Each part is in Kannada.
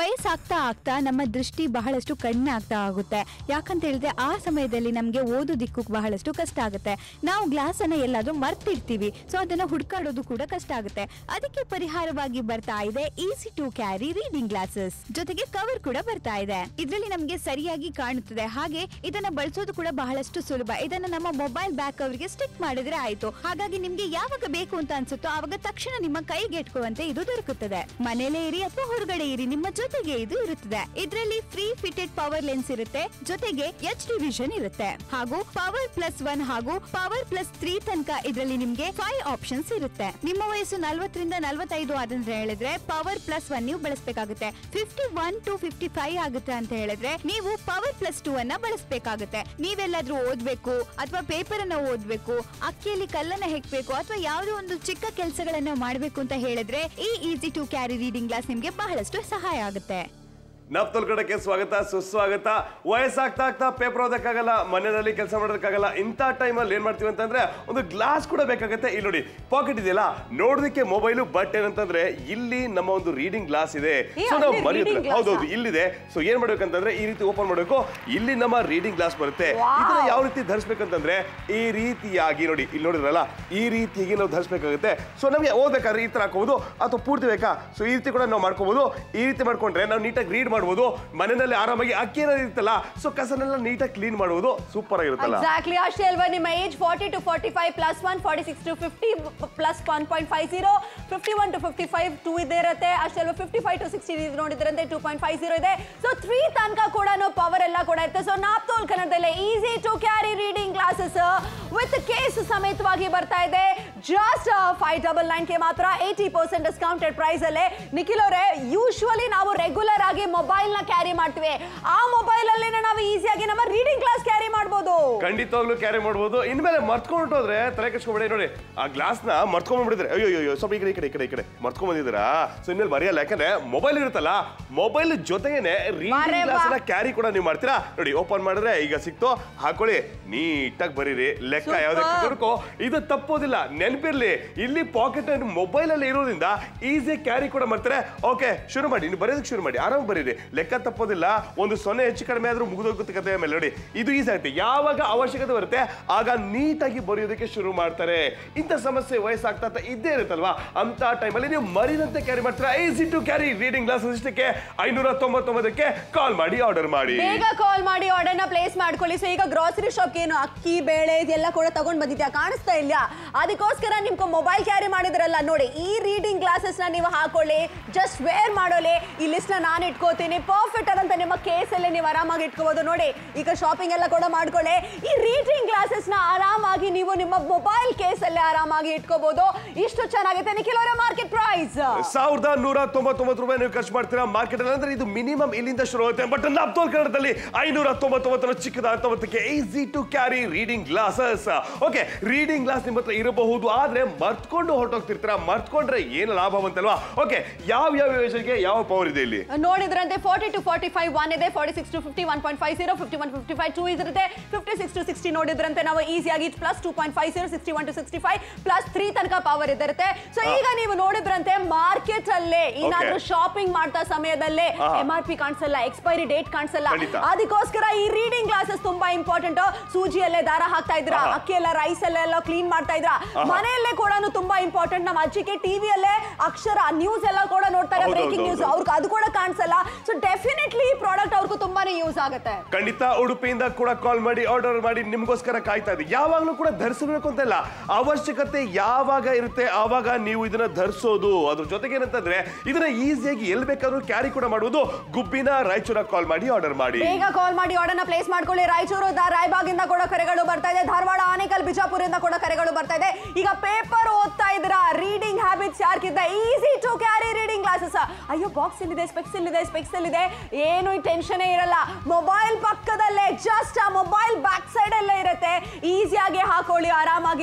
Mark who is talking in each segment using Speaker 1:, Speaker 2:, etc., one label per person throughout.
Speaker 1: ವಯಸ್ಸಾಗ್ತಾ ಆಗ್ತಾ ನಮ್ಮ ದೃಷ್ಟಿ ಬಹಳಷ್ಟು ಕಡಿಮೆ ಆಗ್ತಾ ಆಗುತ್ತೆ ಯಾಕಂತ ಹೇಳಿದ್ರೆ ಆ ಸಮಯದಲ್ಲಿ ನಮಗೆ ಓದೋದಿಕ್ಕೂ ಬಹಳಷ್ಟು ಕಷ್ಟ ಆಗುತ್ತೆ ನಾವು ಗ್ಲಾಸ್ ಅನ್ನ ಎಲ್ಲಾದ್ರೂ ಮರ್ತಿರ್ತೀವಿ ಸೊ ಅದನ್ನ ಹುಡ್ಕಾಡೋದು ಕೂಡ ಕಷ್ಟ ಆಗುತ್ತೆ ಅದಕ್ಕೆ ಪರಿಹಾರವಾಗಿ ಬರ್ತಾ ಇದೆ easy to carry reading glasses ಜೊತೆಗೆ ಕವರ್ ಕೂಡ ಬರ್ತಾ ಇದೆ ಇದರಲ್ಲಿ ನಮಗೆ ಸರಿಯಾಗಿ ಕಾಣುತ್ತದೆ ಹಾಗೆ ಇದನ್ನ ಬಳಸೋದು ಕೂಡ ಬಹಳಷ್ಟು ಸುಲಭ ಇದನ್ನ ನಮ್ಮ ಮೊಬೈಲ್ ಬ್ಯಾಗ್ ಕವರ್ಗೆ ಸ್ಟಿಕ್ ಮಾಡಿದ್ರೆ ಆಯ್ತು ಹಾಗಾಗಿ ನಿಮ್ಗೆ ಯಾವಾಗ ಬೇಕು ಅಂತ ಅನ್ಸುತ್ತೋ ಆವಾಗ ತಕ್ಷಣ ನಿಮ್ಮ ಕೈಗೆ ಎಟ್ಕುವಂತೆ ಇದು ದೊರಕುತ್ತದೆ ಮನೇಲೇ ಇರಿ ಅಥವಾ ಹೊರಗಡೆ ಇರಿ ನಿಮ್ಮ ಜೊತೆಗೆ ಇದು ಇರುತ್ತದೆ ಇದರಲ್ಲಿ ಫ್ರೀ ಫಿಟೆಡ್ ಪವರ್ ಲೆನ್ಸ್ ಇರುತ್ತೆ ಜೊತೆಗೆ ಎಚ್ ಡಿ ವಿಷನ್ ಇರುತ್ತೆ ಹಾಗೂ ಪವರ್ ಪ್ಲಸ್ ಒನ್ ಹಾಗೂ ಪವರ್ ಪ್ಲಸ್ ತ್ರೀ ತನಕ ಇದರಲ್ಲಿ ನಿಮ್ಗೆ ಫೈವ್ ಆಪ್ಷನ್ಸ್ ಇರುತ್ತೆ ನಿಮ್ಮ ವಯಸ್ಸು ನಲ್ವತ್ತರಿಂದ ನಲ್ವತ್ತೈದು ಆದಂದ್ರೆ ಹೇಳಿದ್ರೆ ಪವರ್ ಪ್ಲಸ್ ಒನ್ ನೀವು ಬಳಸಬೇಕಾಗುತ್ತೆ fifty one to fifty five ಆಗುತ್ತೆ ಅಂತ ಹೇಳಿದ್ರೆ ನೀವು ಪವರ್ ಪ್ಲಸ್ ಟೂ ಅನ್ನ ಬಳಸಬೇಕಾಗುತ್ತೆ ನೀವೆಲ್ಲಾದ್ರೂ ಓದ್ಬೇಕು ಅಥವಾ ಪೇಪರ್ ಅನ್ನ ಓದ್ಬೇಕು ಅಕ್ಕಿಯಲ್ಲಿ ಕಲ್ಲನ್ನ ಹೆಕ್ಬೇಕು ಅಥವಾ ಯಾವುದೋ ಒಂದು ಚಿಕ್ಕ ಕೆಲಸಗಳನ್ನ ಮಾಡಬೇಕು ಅಂತ ಹೇಳಿದ್ರೆ ಈ easy to carry reading glass ನಿಮ್ಗೆ ಬಹಳಷ್ಟು ಸಹಾಯ ಆಗುತ್ತೆ
Speaker 2: ನಪ್ತಲ್ ಕಡೆಗೆ ಸ್ವಾಗತ ಸುಸ್ವಾಗತ ವಯಸ್ಸಾಗ್ತಾ ಆಗ್ತಾ ಪೇಪರ್ ಓದಕ್ಕಾಗಲ್ಲ ಮನೆಯಲ್ಲಿ ಕೆಲಸ ಮಾಡೋದಕ್ಕಾಗಲ್ಲ ಇಂಥ ಟೈಮಲ್ಲಿ ಏನ್ ಮಾಡ್ತೀವಿ ಅಂತಂದ್ರೆ ಒಂದು ಗ್ಲಾಸ್ ಕೂಡ ಬೇಕಾಗುತ್ತೆ ಇಲ್ಲಿ ನೋಡಿ ಪಾಕೆಟ್ ಇದೆಯಲ್ಲ ನೋಡೋದಕ್ಕೆ ಮೊಬೈಲು ಬಟ್ ಏನಂತಂದ್ರೆ ಇಲ್ಲಿ ನಮ್ಮ ಒಂದು ರೀಡಿಂಗ್ ಗ್ಲಾಸ್ ಇದೆ
Speaker 3: ಏ,
Speaker 2: ಸೊ ನಾವು
Speaker 3: ಅಲ್ಲಿ
Speaker 2: ಮರೆಯುತ್ತೆ
Speaker 3: reading glass
Speaker 2: ಹೌದೌದು ಇಲ್ಲಿದೆ ಸೊ ಏನ್ ಮಾಡ್ಬೇಕಂತಂದ್ರೆ ಈ ರೀತಿ ಓಪನ್ ಮಾಡಬೇಕು ಇಲ್ಲಿ ನಮ್ಮ ರೀಡಿಂಗ್ ಗ್ಲಾಸ್ ಬರುತ್ತೆ
Speaker 3: Wow.
Speaker 2: ಇದನ್ನ ಯಾವ ರೀತಿ ಧರಿಸ್ಬೇಕಂತಂದ್ರೆ ಈ ರೀತಿಯಾಗಿ ನೋಡಿ ಇಲ್ಲಿ ನೋಡಿದ್ರಲ್ಲ ಈ ರೀತಿಯಾಗಿ ನಾವು ಧರಿಸ್ಬೇಕಾಗುತ್ತೆ ಸೊ ನಮಗೆ ಓದ್ಬೇಕಾದ್ರೆ ಈ ತರ ಹಾಕೋಬಹುದು ಅಥವಾ ಪೂರ್ತಿ ಬೇಕಾ ಸೊ ಈ ರೀತಿ ಕೂಡ ನಾವು ಮಾಡ್ಕೋಬಹುದು ಈ ರೀತಿ ಮಾಡ್ಕೊಂಡ್ರೆ ನಾವು ನೀಟಾಗಿ ರೀಡ್ ಮಾಡ್ಬೋದು ಮನೆಯಲ್ಲಿ ಆರಾಮಾಗಿ ಅಕ್ಕಿ ಏನಾದ್ರು ಇರುತ್ತಲ್ಲ ಸೊ ಕಸನೆಲ್ಲ ನೀಟಾಗಿ ಕ್ಲೀನ್ ಮಾಡುವುದು ಸೂಪರ್ ಆಗಿರುತ್ತಲ್ಲ
Speaker 3: ಎಕ್ಸಾಕ್ಟ್ಲಿ ಅಷ್ಟೇ ಅಲ್ವಾ ನಿಮ್ಮ age forty to forty five plus one forty six to fifty plus one point five zero fifty one to fifty five two ಇದೆ ಇರುತ್ತೆ ಅಷ್ಟೇ ಅಲ್ವಾ ಫಿಫ್ಟಿ ಫೈವ್ ಟು ಸಿಕ್ಸ್ಟಿ ನೋಡಿದ್ರಂತೆ ಟೂ ಪಾಯಿಂಟ್ ಫೈವ್ ಜೀರೋ ಇದೆ ಸೊ ತ್ರೀ ತನಕ ಕೂಡ ಪವರ್ ಎಲ್ಲ ಕೂಡ ಇರುತ್ತೆ ಸೊ ನಾಪ್ತೋಲ್ ಕನ್ನಡದಲ್ಲೇ easy to carry reading glasses with case ಸಮೇತವಾಗಿ ಬರ್ತಾ ಇದೆ ಜಸ್ಟ್ ಫೈವ್ ಡಬಲ್ ನೈನ್ ಗೆ ಮಾತ್ರ ಏಯ್ಟಿ ಪರ್ಸೆಂಟ್ ಡಿಸ್ಕೌಂಟೆಡ್ ಪ್ರೈಸ್ ಅಲ್ಲೇ ನಿಖಿಲ್ ಅವರೇ ಯೂಶುವಲಿ ನಾವು ರೆಗ್ಯುಲರ್ ಆಗಿ ಮೊಬೈಲ್ ನ ಕ್ಯಾರಿ ಮಾಡ್ತೀವಿ ಆ ಮೊಬೈಲ್ ಅಲ್ಲಿ ನಾವು ಈಸಿಯಾಗಿ ನಮ್ಮ ರೀಡಿಂಗ್ ಕ್ಲಾಸ್ ಕ್ಯಾರಿ ಮಾಡ್ಬೋದು
Speaker 2: ಖಂಡಿತವಾಗ್ಲೂ ಕ್ಯಾರಿ ಮಾಡ್ಬೋದು ಇನ್ಮೇಲೆ ಮರ್ತ್ಕೊಂಡು ಹೋದ್ರೆ ತಲೆ ಕೆಡ್ಸ್ಕೊಬೇಡಿ ನೋಡಿ ಆ ಗ್ಲಾಸ್ ನ ಮರ್ತ್ಕೊಂಡ್ಬಿಟ್ಟಿದ್ರೆ ಅಯ್ಯೋ ಅಯ್ಯೋ ಸ್ವಲ್ಪ ಈ ಕಡೆ ಈ ಕಡೆ ಈ ಕಡೆ ಈ ಕಡೆ ಮರ್ತ್ಕೊಂಡ್ ಬಂದಿದ್ದೀರಾ ಸೊ ಇನ್ಮೇಲೆ ಮರೆಯಲ್ಲ ಯಾಕಂದ್ರೆ ಮೊಬೈಲ್ ಇರುತ್ತಲ್ಲ ಮೊಬೈಲ್ ಜೊತೆಗೇನೆ ರೀಡಿಂಗ್
Speaker 3: ಅರೆ
Speaker 2: ಗ್ಲಾಸ್
Speaker 3: ವಾ.
Speaker 2: ನ ಕ್ಯಾರಿ ಕೂಡ ನೀವು ಮಾಡ್ತೀರಾ ನೋಡಿ ಓಪನ್ ಮಾಡಿದ್ರೆ ಈಗ ಸಿಕ್ತು ಹಾಕೊಳ್ಳಿ ನೀಟಾಗಿ ಬರೀರಿ ಲೆಕ್ಕ
Speaker 3: Super.
Speaker 2: ಯಾವ್ದಕ್ಕೆ ಕೊಡ್ಕೋ ಇದು ತಪ್ಪೋದಿಲ್ಲ ನೆನಪಿರ್ಲಿ ಇಲ್ಲಿ ಪಾಕೆಟ್ ಮೊಬೈಲ್ ಅಲ್ಲಿ ಇರೋದ್ರಿಂದ ಈಸಿ ಕ್ಯಾರಿ ಕೂಡ ಮಾಡ್ತಾರೆ ಓಕೆ ಶುರು ಮಾಡಿ ನೀವು ಬರೆಯೋದಕ್ಕೆ ಶುರು ಮಾಡಿ ಆರಾಮ್ ಬರೀರಿ ಲೆಕ್ಕ ತಪ್ಪೋದಿಲ್ಲ ಒಂದು ಸೊನ್ನೆ ಹೆಚ್ಚು ಕಡಿಮೆ ಆದ್ರೂ ಮುಗಿದೋಗುತ್ತೆ ಕತೆ ಮೇಲೆ ನೋಡಿ ಇದು ಈಸಿ ಆಗುತ್ತೆ ಯಾವಾಗ ಅವಶ್ಯಕತೆ ಬರುತ್ತೆ ಆಗ ನೀಟಾಗಿ ಬರೆಯೋದಕ್ಕೆ ಶುರು ಮಾಡ್ತಾರೆ ಇಂಥ ಸಮಸ್ಯೆ ವಯಸ್ಸಾಗ್ತಾ ಆಗ್ತಾ ಇದ್ದೇ ಇರುತ್ತಲ್ವಾ ಅಂತ ಟೈಮಲ್ಲಿ ನೀವು ಮರಿದಂತೆ ಕ್ಯಾರಿ ಮಾಡ್ತೀರಾ easy to carry reading glass ಇಷ್ಟಕ್ಕೆ ಐನೂರ ತೊಂಬತ್ತೊಂಬತ್ತಕ್ಕೆ ಕಾಲ್ ಮಾಡಿ ಆರ್ಡರ್ ಮಾಡಿ
Speaker 3: ಬೇಗ ಕಾಲ್ ಮಾಡಿ ಆರ್ಡರ್ ನ ಪ್ಲೇಸ್ ಮಾಡ್ಕೊಳ್ಳಿ ಸೊ ಈಗ ಗ್ರಾಸರಿ ಶಾಪ್ ಏನು ಅಕ್ಕಿ ಬೇಳೆ ಇದೆಲ್ಲ ಕೂಡ ತಗೊಂಡ್ ಬಂದಿದ್ಯಾ ಕಾಣಿಸ್ತಾ ಇಲ್ಲ ಅದಕ್ಕೋಸ್ಕರ ನಿಮ್ಗೆ ಮೊಬೈಲ್ ಕ್ಯಾರಿ ಮಾಡಿದ್ರಲ್ಲ ನೋಡಿ ಈ ರೀಡಿಂಗ್ ಗ್ಲಾಸಸ್ ನ ನೀವು ಹಾಕೊಳ್ಳಿ ಜಸ್ಟ್ ವೇರ್ ಮಾಡೋಲಿ ಈ ಲಿಸ್ಟ್ ನ ನಾನು ಇಟ್ಕೋತೀನಿ ಪರ್ಫೆಕ್ಟ್ ಆದಂತ ನಿಮ್ಮ ಕೇಸ್ ಅಲ್ಲಿ ನೀವು ಆರಾಮಾಗಿ ಇಟ್ಕೋಬಹುದು ನೋಡಿ ಈಗ ಶಾಪಿಂಗ್ ಎಲ್ಲ ಕೂಡ ಮಾಡ್ಕೊಳ್ಳಿ ಈ ರೀಡಿಂಗ್ ಗ್ಲಾಸಸ್ ನ ಆರಾಮಾಗಿ ನೀವು ನಿಮ್ಮ ಮೊಬೈಲ್ ಕೇಸ್ ಅಲ್ಲಿ ಆರಾಮಾಗಿ ಇಟ್ಕೋಬಹುದು ಇಷ್ಟು ಚೆನ್ನಾಗಿದೆ ನಿಖಿಲ್ ಅವರ ಮಾರ್ಕೆಟ್ ಪ್ರೈಸ್
Speaker 2: ಸಾವಿರದ ನೂರ ತೊಂಬತ್ತೊಂಬತ್ತು ರೂಪಾಯಿ ನೀವು ಖರ್ಚು ಮಾಡ್ತೀರಾ ಮಾರ್ಕೆಟ್ ಅಲ್ಲಿ ಅಂದ್ರೆ ಇದು ಮಿನಿಮಮ್ ಇಲ್ಲಿಂದ ಶುರು ಆಗುತ್ತೆ ಬಟ್ ನಾಪ್ತೋಲ್ ಕನ್ನಡದಲ್ಲಿ ಐನೂರ ತೊಂಬತ್ತೊಂಬತ್ತರ ಚಿಕ್ಕದ ಹತ್ತೊಂಬತ್ತಕ್ಕೆ easy to carry reading glasses okay reading glass ನಿಮ್ಮ ಹತ್ರ ಇರಬಹುದು ಆದ್ರೆ ಮರ್ತ್ಕೊಂಡು ಹೊರಟೋಗ್ತಿರ್ತೀರಾ ಮರ್ತ್ಕೊಂಡ್ರೆ ಏನು ಲಾಭ ಬಂತಲ್ವಾ ಓಕೆ ಯಾವ ಯಾವ ಯೋಜನೆಗೆ ಯಾವ ಪವರ್ ಇದೆ ಇಲ್ಲಿ
Speaker 3: ನೋಡಿದ್ರಂತೆ forty to forty five one ಇದೆ forty six to fifty one point five zero fifty one fifty five two ಇರುತ್ತೆ ಫಿಫ್ಟಿ ಸಿಕ್ಸ್ ಟು ಸಿಕ್ಸ್ಟಿ ನೋಡಿದ್ರಂತೆ ನಾವು ಈಸಿಯಾಗಿ plus two point five zero sixty one to sixty five plus three ತನಕ ಪವರ್ ಇದಿರುತ್ತೆ ಸೊ ಈಗ ನೀವು ನೋಡಿದ್ರಂತೆ ಮಾರ್ಕೆಟ್ ಅಲ್ಲೇ ಏನಾದ್ರೂ
Speaker 2: Okay.
Speaker 3: ಶಾಪಿಂಗ್ ಮಾಡ್ತಾ ಸಮಯದಲ್ಲೇ
Speaker 2: ಹಾ.
Speaker 3: ಎಂ ಆರ್ ಪಿ ಕಾಣಿಸಲ್ಲ ಎಕ್ಸ್ಪೈರಿ ಡೇಟ್ ಕಾಣಿಸಲ್ಲ
Speaker 2: ಖಂಡಿತ.
Speaker 3: ಅದಕ್ಕೋಸ್ಕರ ಈ ರೀಡಿಂಗ್ ಗ್ಲಾಸಸ್ ತುಂಬಾ ಇಂಪಾರ್ಟೆಂಟ್ ಸೂಜಿಯಲ್ಲೇ ದಾರ ಹಾಕ್ತಾ ಇದ್ರ
Speaker 2: ಆಹಾ.
Speaker 3: ಅಕ್ಕಿ ಎಲ್ಲ ರೈಸ್ ಎಲ್ಲ ಕ್ಲೀನ್ ಮಾಡ್ತಾ ಇದ್ರ
Speaker 2: ಆಹಾ.
Speaker 3: ಮನೆಯಲ್ಲೇ ಕೂಡ ತುಂಬಾ ಇಂಪಾರ್ಟೆಂಟ್ ನಮ್ಮ ಅಜ್ಜಿಗೆ ಟಿವಿಯಲ್ಲೇ ಅಕ್ಷರ ನ್ಯೂಸ್ ಎಲ್ಲ ಕೂಡ ನೋಡ್ತಾರೆ
Speaker 2: ಹೌದು,
Speaker 3: ಬ್ರೇಕಿಂಗ್
Speaker 2: ಹೌದು,
Speaker 3: ನ್ಯೂಸ್
Speaker 2: ಹೌದು.
Speaker 3: ಅವ್ರಿಗೆ ಅದು ಕೂಡ ಕಾಣಿಸಲ್ಲ ಸೊ ಡೆಫಿನೆಟ್ಲಿ ಈ ಪ್ರಾಡಕ್ಟ್ ಅವ್ರಿಗೂ ತುಂಬಾನೇ ಯೂಸ್ ಆಗುತ್ತೆ
Speaker 2: ಖಂಡಿತ ಉಡುಪಿಯಿಂದ ಕೂಡ ಕಾಲ್ ಮಾಡಿ ಆರ್ಡರ್ ಮಾಡಿ ನಿಮ್ಗೋಸ್ಕರ ಕಾಯ್ತಾ ಇದೆ ಯಾವಾಗಲೂ ಕೂಡ ಧರಿಸಬೇಕು ಅಂತ ಇಲ್ಲ ಅವಶ್ಯಕತೆ ಯಾವಾಗ ಇರುತ್ತೆ ಆವಾಗ ನೀವು ಇದನ್ನ ಧರಿಸೋದು ಅದ್ರ ಜೊತೆಗೆ ಏನಂತಂದ್ರೆ ಇದನ್ನ ಈಸಿಯಾಗಿ ಎಲ್ಲಿ ಬೇಕಾದ್ರೂ ಕ್ಯಾರಿ ಕೂಡ ಮಾಡುವುದು ಗುಬ್ಬಿನ ರಾಯಚೂರ ಕಾಲ್ ಮಾಡಿ ಆರ್ಡರ್ ಮಾಡಿ
Speaker 3: ಬೇಗ ಕಾಲ್ ಮಾಡಿ ಆರ್ಡರ್ ನ ಪ್ಲೇಸ್ ಮಾಡ್ಕೊಳ್ಳಿ ರಾಯಚೂರು ದ- ರಾಯಬಾಗಿಂದ ಕೂಡ ಕರೆಗಳು ಬರ್ತಾ ಇದೆ ಧಾರವಾಡ ಆನೇಕಲ್ ಬಿಜಾಪುರದಿಂದ ಕೂಡ ಕರೆಗಳು ಬರ್ತಾ ಇದೆ ಈಗ ಪೇಪರ್ ಓದ್ತಾ ಇದ್ದೀರಾ ರೀಡಿಂಗ್ ಹ್ಯಾಬಿಟ್ಸ್ ಯಾರ್ಕಿದ್ದ easy to carry reading glasses ಅಯ್ಯೋ ಬಾಕ್ಸ್ ಇಲ್ಲಿದೆ ಸ್ಪೆಕ್ಸ್ ಇಲ್ಲಿದೆ ಸ್ಪೆಕ್ಸ್ ಇಲ್ಲಿದೆ ಏನು ಟೆನ್ಷನ್ ಇರಲ್ಲ ಮೊಬೈಲ್ ಪಕ್ಕದಲ್ಲೇ ಜಸ್ಟ್ ಆ ಮೊಬೈಲ್ ಬ್ಯಾಕ್ ಸೈಡ್ ಅಲ್ಲೇ ಇರುತ್ತೆ ಈಸಿಯಾಗಿ ಹಾಕೊಳ್ಳಿ ಆರಾಮಾಗಿ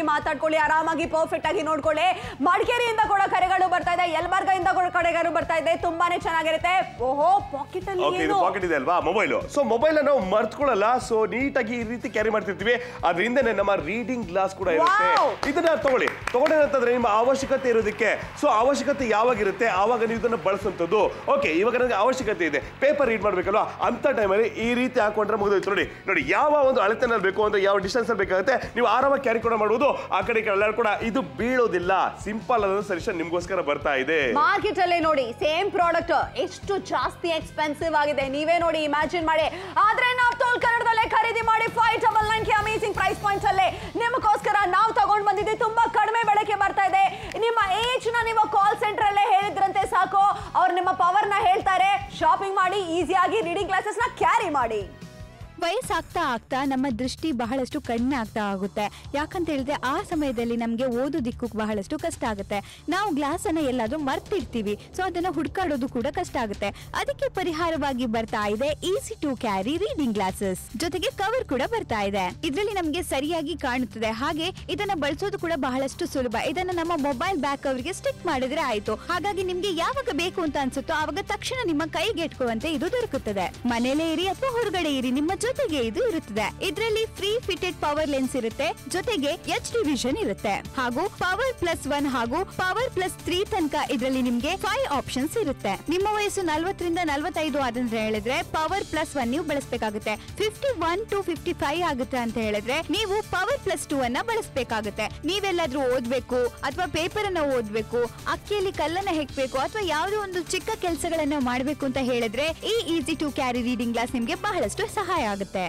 Speaker 3: ಮಾತಾಡ್ಕೊಳ್ಳಿ ಆರಾಮಾಗಿ ಪರ್ಫೆಕ್ಟ್ ಆಗಿ ನೋಡ್ಕೊಳ್ಳಿ ಮಡಿಕೇರಿಯಿಂದ ಕೂಡ ಕರೆಗಳು ಬರ್ತಾ ಇದೆ ಯಲಬರ್ಗದಿಂದ ಕೂಡ ಕರೆಗಳು ಬರ್ತಾ ಇದೆ ತುಂಬಾನೇ ಚೆನ್ನಾಗಿರುತ್ತೆ ಓಹೋ ಪಾಕೆಟ್ ಅಲ್ಲಿ
Speaker 2: ಓಕೆ ಇದು
Speaker 3: ಏನು
Speaker 2: ಪಾಕೆಟ್ ಇದೆ ಅಲ್ವಾ ಮೊಬೈಲ್ ಸೊ ಮೊಬೈಲ್ ನಾವು ಮರ್ತ್ಕೊಳ್ಳಲ್ಲ ಸೊ ನೀಟಾಗಿ ಈ ರೀತಿ ಕ್ಯಾರಿ ಮಾಡ್ತಿರ್ತೀವಿ ಅದ್ರ ಹಿಂದೆನೆ ನಮ್ಮ ರೀಡಿಂಗ್ ಗ್ಲಾಸ್ ಕೂಡ ಇರುತ್ತೆ
Speaker 3: Wow!
Speaker 2: ಇದನ್ನ ತಗೊಳ್ಳಿ ತಗೊಂಡೇನಂತಂದ್ರೆ ನಿಮ್ಮ ಅವಶ್ಯಕತೆ ಇರೋದಕ್ಕೆ ಸೊ ಅವಶ್ಯಕತೆ ಯಾವಾಗಿರುತ್ತೆ ಆವಾಗ ನೀವು ಇದನ್ನ ಬಳಸುವಂಥದ್ದು ಓಕೆ ಇವಾಗ ನನಗೆ ಅವಶ್ಯಕತೆ ಇದೆ ಪೇಪರ್ ರೀಡ್ ಮಾಡ್ಬೇಕಲ್ವಾ ಅಂತ ಟೈಮಲ್ಲಿ ಈ ರೀತಿ ಹಾಕೊಂಡ್ರೆ ಮುಗಿದೋಯ್ತು ನೋಡಿ ನೋಡಿ ಯಾವ ಒಂದು ಅಳತೆನಲ್ಲಿ ಬೇಕು ಅಂದ್ರೆ ಯಾವ ಡಿಸ್ಟೆನ್ಸ್ ಅಲ್ಲಿ ಬೇಕಾಗುತ್ತೆ ನೀವು ಆರಾಮಾಗಿ ಕ್ಯಾರಿ ಕೂಡ ಮಾಡುವುದು ಆ ಕಡೆ ಈ ಕಡೆ ಎಲ್ಲರೂ ಕೂಡ ಇದು ಬೀಳೋದಿಲ್ಲ ಸಿಂಪಲ್ ಆದ ಸೊಲ್ಯೂಷನ್ ನಿಮ್ಗೋಸ್ಕರ ಬರ್ತಾ ಇದೆ
Speaker 3: ಮಾರ್ಕೆಟ್ ಅಲ್ಲೇ ನೋಡಿ ಸೇಮ್ ಪ್ರಾಡಕ್ಟ್ ಎಷ್ಟು ಜಾಸ್ತಿ ಎಕ್ಸ್ಪೆನ್ಸಿವ್ ಆಗಿದೆ ನೀವೇ ನೋಡಿ ಇಮ್ಯಾಜಿನ್ ಮಾಡಿ ಆದ್ರೆ ನಾವು ತೋಲ್ ಕನ್ನಡದಲ್ಲೇ ಖರೀದಿ ಮಾಡಿ five double nine K amazing price points ಅಲ್ಲೇ ನಿಮಗೋಸ್ಕರ ನಾವು ತಗೊಂಡ್ ಬಂದಿದ್ದೀವಿ ತುಂಬಾ ಕಡಿಮೆ ಬೆಳಕೆ ಬರ್ತಾ ಇದೆ ನಿಮ್ಮ ಏಜ್ ನ ನೀವು ಕಾಲ್ ಸೆಂಟರ್ ಅಲ್ಲೇ ಹೇಳಿದ್ರಂತೆ ಸಾಕು ಅವ್ರು ನಿಮ್ಮ ಪವರ್ ನ ಹೇಳ್ತಾರೆ ಶಾಪಿಂಗ್ ಮಾಡಿ ಈಸಿಯಾಗಿ ರೀಡಿಂಗ್ ಕ್ಲಾಸಸ್ ನ ಕ್ಯಾರಿ ಮಾಡಿ
Speaker 1: ವಯಸ್ಸಾಗ್ತಾ ಆಗ್ತಾ ನಮ್ಮ ದೃಷ್ಟಿ ಬಹಳಷ್ಟು ಕಡಿಮೆ ಆಗ್ತಾ ಆಗುತ್ತೆ ಯಾಕಂತ ಹೇಳಿದ್ರೆ ಆ ಸಮಯದಲ್ಲಿ ನಮಗೆ ಓದೋದಿಕ್ಕೂ ಬಹಳಷ್ಟು ಕಷ್ಟ ಆಗುತ್ತೆ ನಾವು ಗ್ಲಾಸ್ ಅನ್ನ ಎಲ್ಲಾದ್ರೂ ಮರ್ತಿರ್ತೀವಿ ಸೊ ಅದನ್ನ ಹುಡ್ಕಾಡೋದು ಕೂಡ ಕಷ್ಟ ಆಗುತ್ತೆ ಅದಕ್ಕೆ ಪರಿಹಾರವಾಗಿ ಬರ್ತಾ ಇದೆ easy to carry reading glasses ಜೊತೆಗೆ ಕವರ್ ಕೂಡ ಬರ್ತಾ ಇದೆ ಇದರಲ್ಲಿ ನಮಗೆ ಸರಿಯಾಗಿ ಕಾಣುತ್ತದೆ ಹಾಗೆ ಇದನ್ನ ಬಳಸೋದು ಕೂಡ ಬಹಳಷ್ಟು ಸುಲಭ ಇದನ್ನ ನಮ್ಮ ಮೊಬೈಲ್ ಬ್ಯಾಕ್ ಅವರಿಗೆ ಸ್ಟಿಕ್ ಮಾಡಿದ್ರೆ ಆಯ್ತು ಹಾಗಾಗಿ ನಿಮ್ಗೆ ಯಾವಾಗ ಬೇಕು ಅಂತ ಅನ್ಸುತ್ತೋ ಆವಾಗ ತಕ್ಷಣ ನಿಮ್ಮ ಕೈಗೆ ಎಟ್ಕುವಂತೆ ಇದು ದೊರಕುತ್ತದೆ ಮನೇಲೇ ಇರಿ ಅಥವಾ ಹೊರಗಡೆ ಇರಿ ನಿಮ್ಮ ಜೊತೆಗೆ ಇದು ಇರುತ್ತದೆ ಇದರಲ್ಲಿ ಫ್ರೀ ಫಿಟೆಡ್ ಪವರ್ ಲೆನ್ಸ್ ಇರುತ್ತೆ ಜೊತೆಗೆ ಎಚ್ ಡಿ ವಿಷನ್ ಇರುತ್ತೆ ಹಾಗೂ ಪವರ್ ಪ್ಲಸ್ ಒನ್ ಹಾಗೂ ಪವರ್ ಪ್ಲಸ್ ತ್ರೀ ತನಕ ಇದರಲ್ಲಿ ನಿಮ್ಗೆ ಫೈವ್ ಆಪ್ಷನ್ಸ್ ಇರುತ್ತೆ ನಿಮ್ಮ ವಯಸ್ಸು ನಲ್ವತ್ತರಿಂದ ನಲ್ವತ್ತೈದು ಆದಂದ್ರೆ ಹೇಳಿದ್ರೆ ಪವರ್ ಪ್ಲಸ್ ಒನ್ ನೀವು ಬಳಸಬೇಕಾಗುತ್ತೆ fifty one to fifty five ಆಗುತ್ತೆ ಅಂತ ಹೇಳಿದ್ರೆ ನೀವು ಪವರ್ ಪ್ಲಸ್ ಟೂ ಅನ್ನ ಬಳಸಬೇಕಾಗುತ್ತೆ ನೀವೆಲ್ಲಾದ್ರೂ ಓದ್ಬೇಕು ಅಥವಾ ಪೇಪರ್ ಅನ್ನ ಓದ್ಬೇಕು ಅಕ್ಕಿಯಲ್ಲಿ ಕಲ್ಲನ್ನ ಹೆಕ್ಬೇಕು ಅಥವಾ ಯಾವುದೋ ಒಂದು ಚಿಕ್ಕ ಕೆಲಸಗಳನ್ನ ಮಾಡಬೇಕು ಅಂತ ಹೇಳಿದ್ರೆ ಈ easy to carry reading glass ನಿಮ್ಗೆ ಬಹಳಷ್ಟು ಸಹಾಯ ಆಗುತ್ತೆ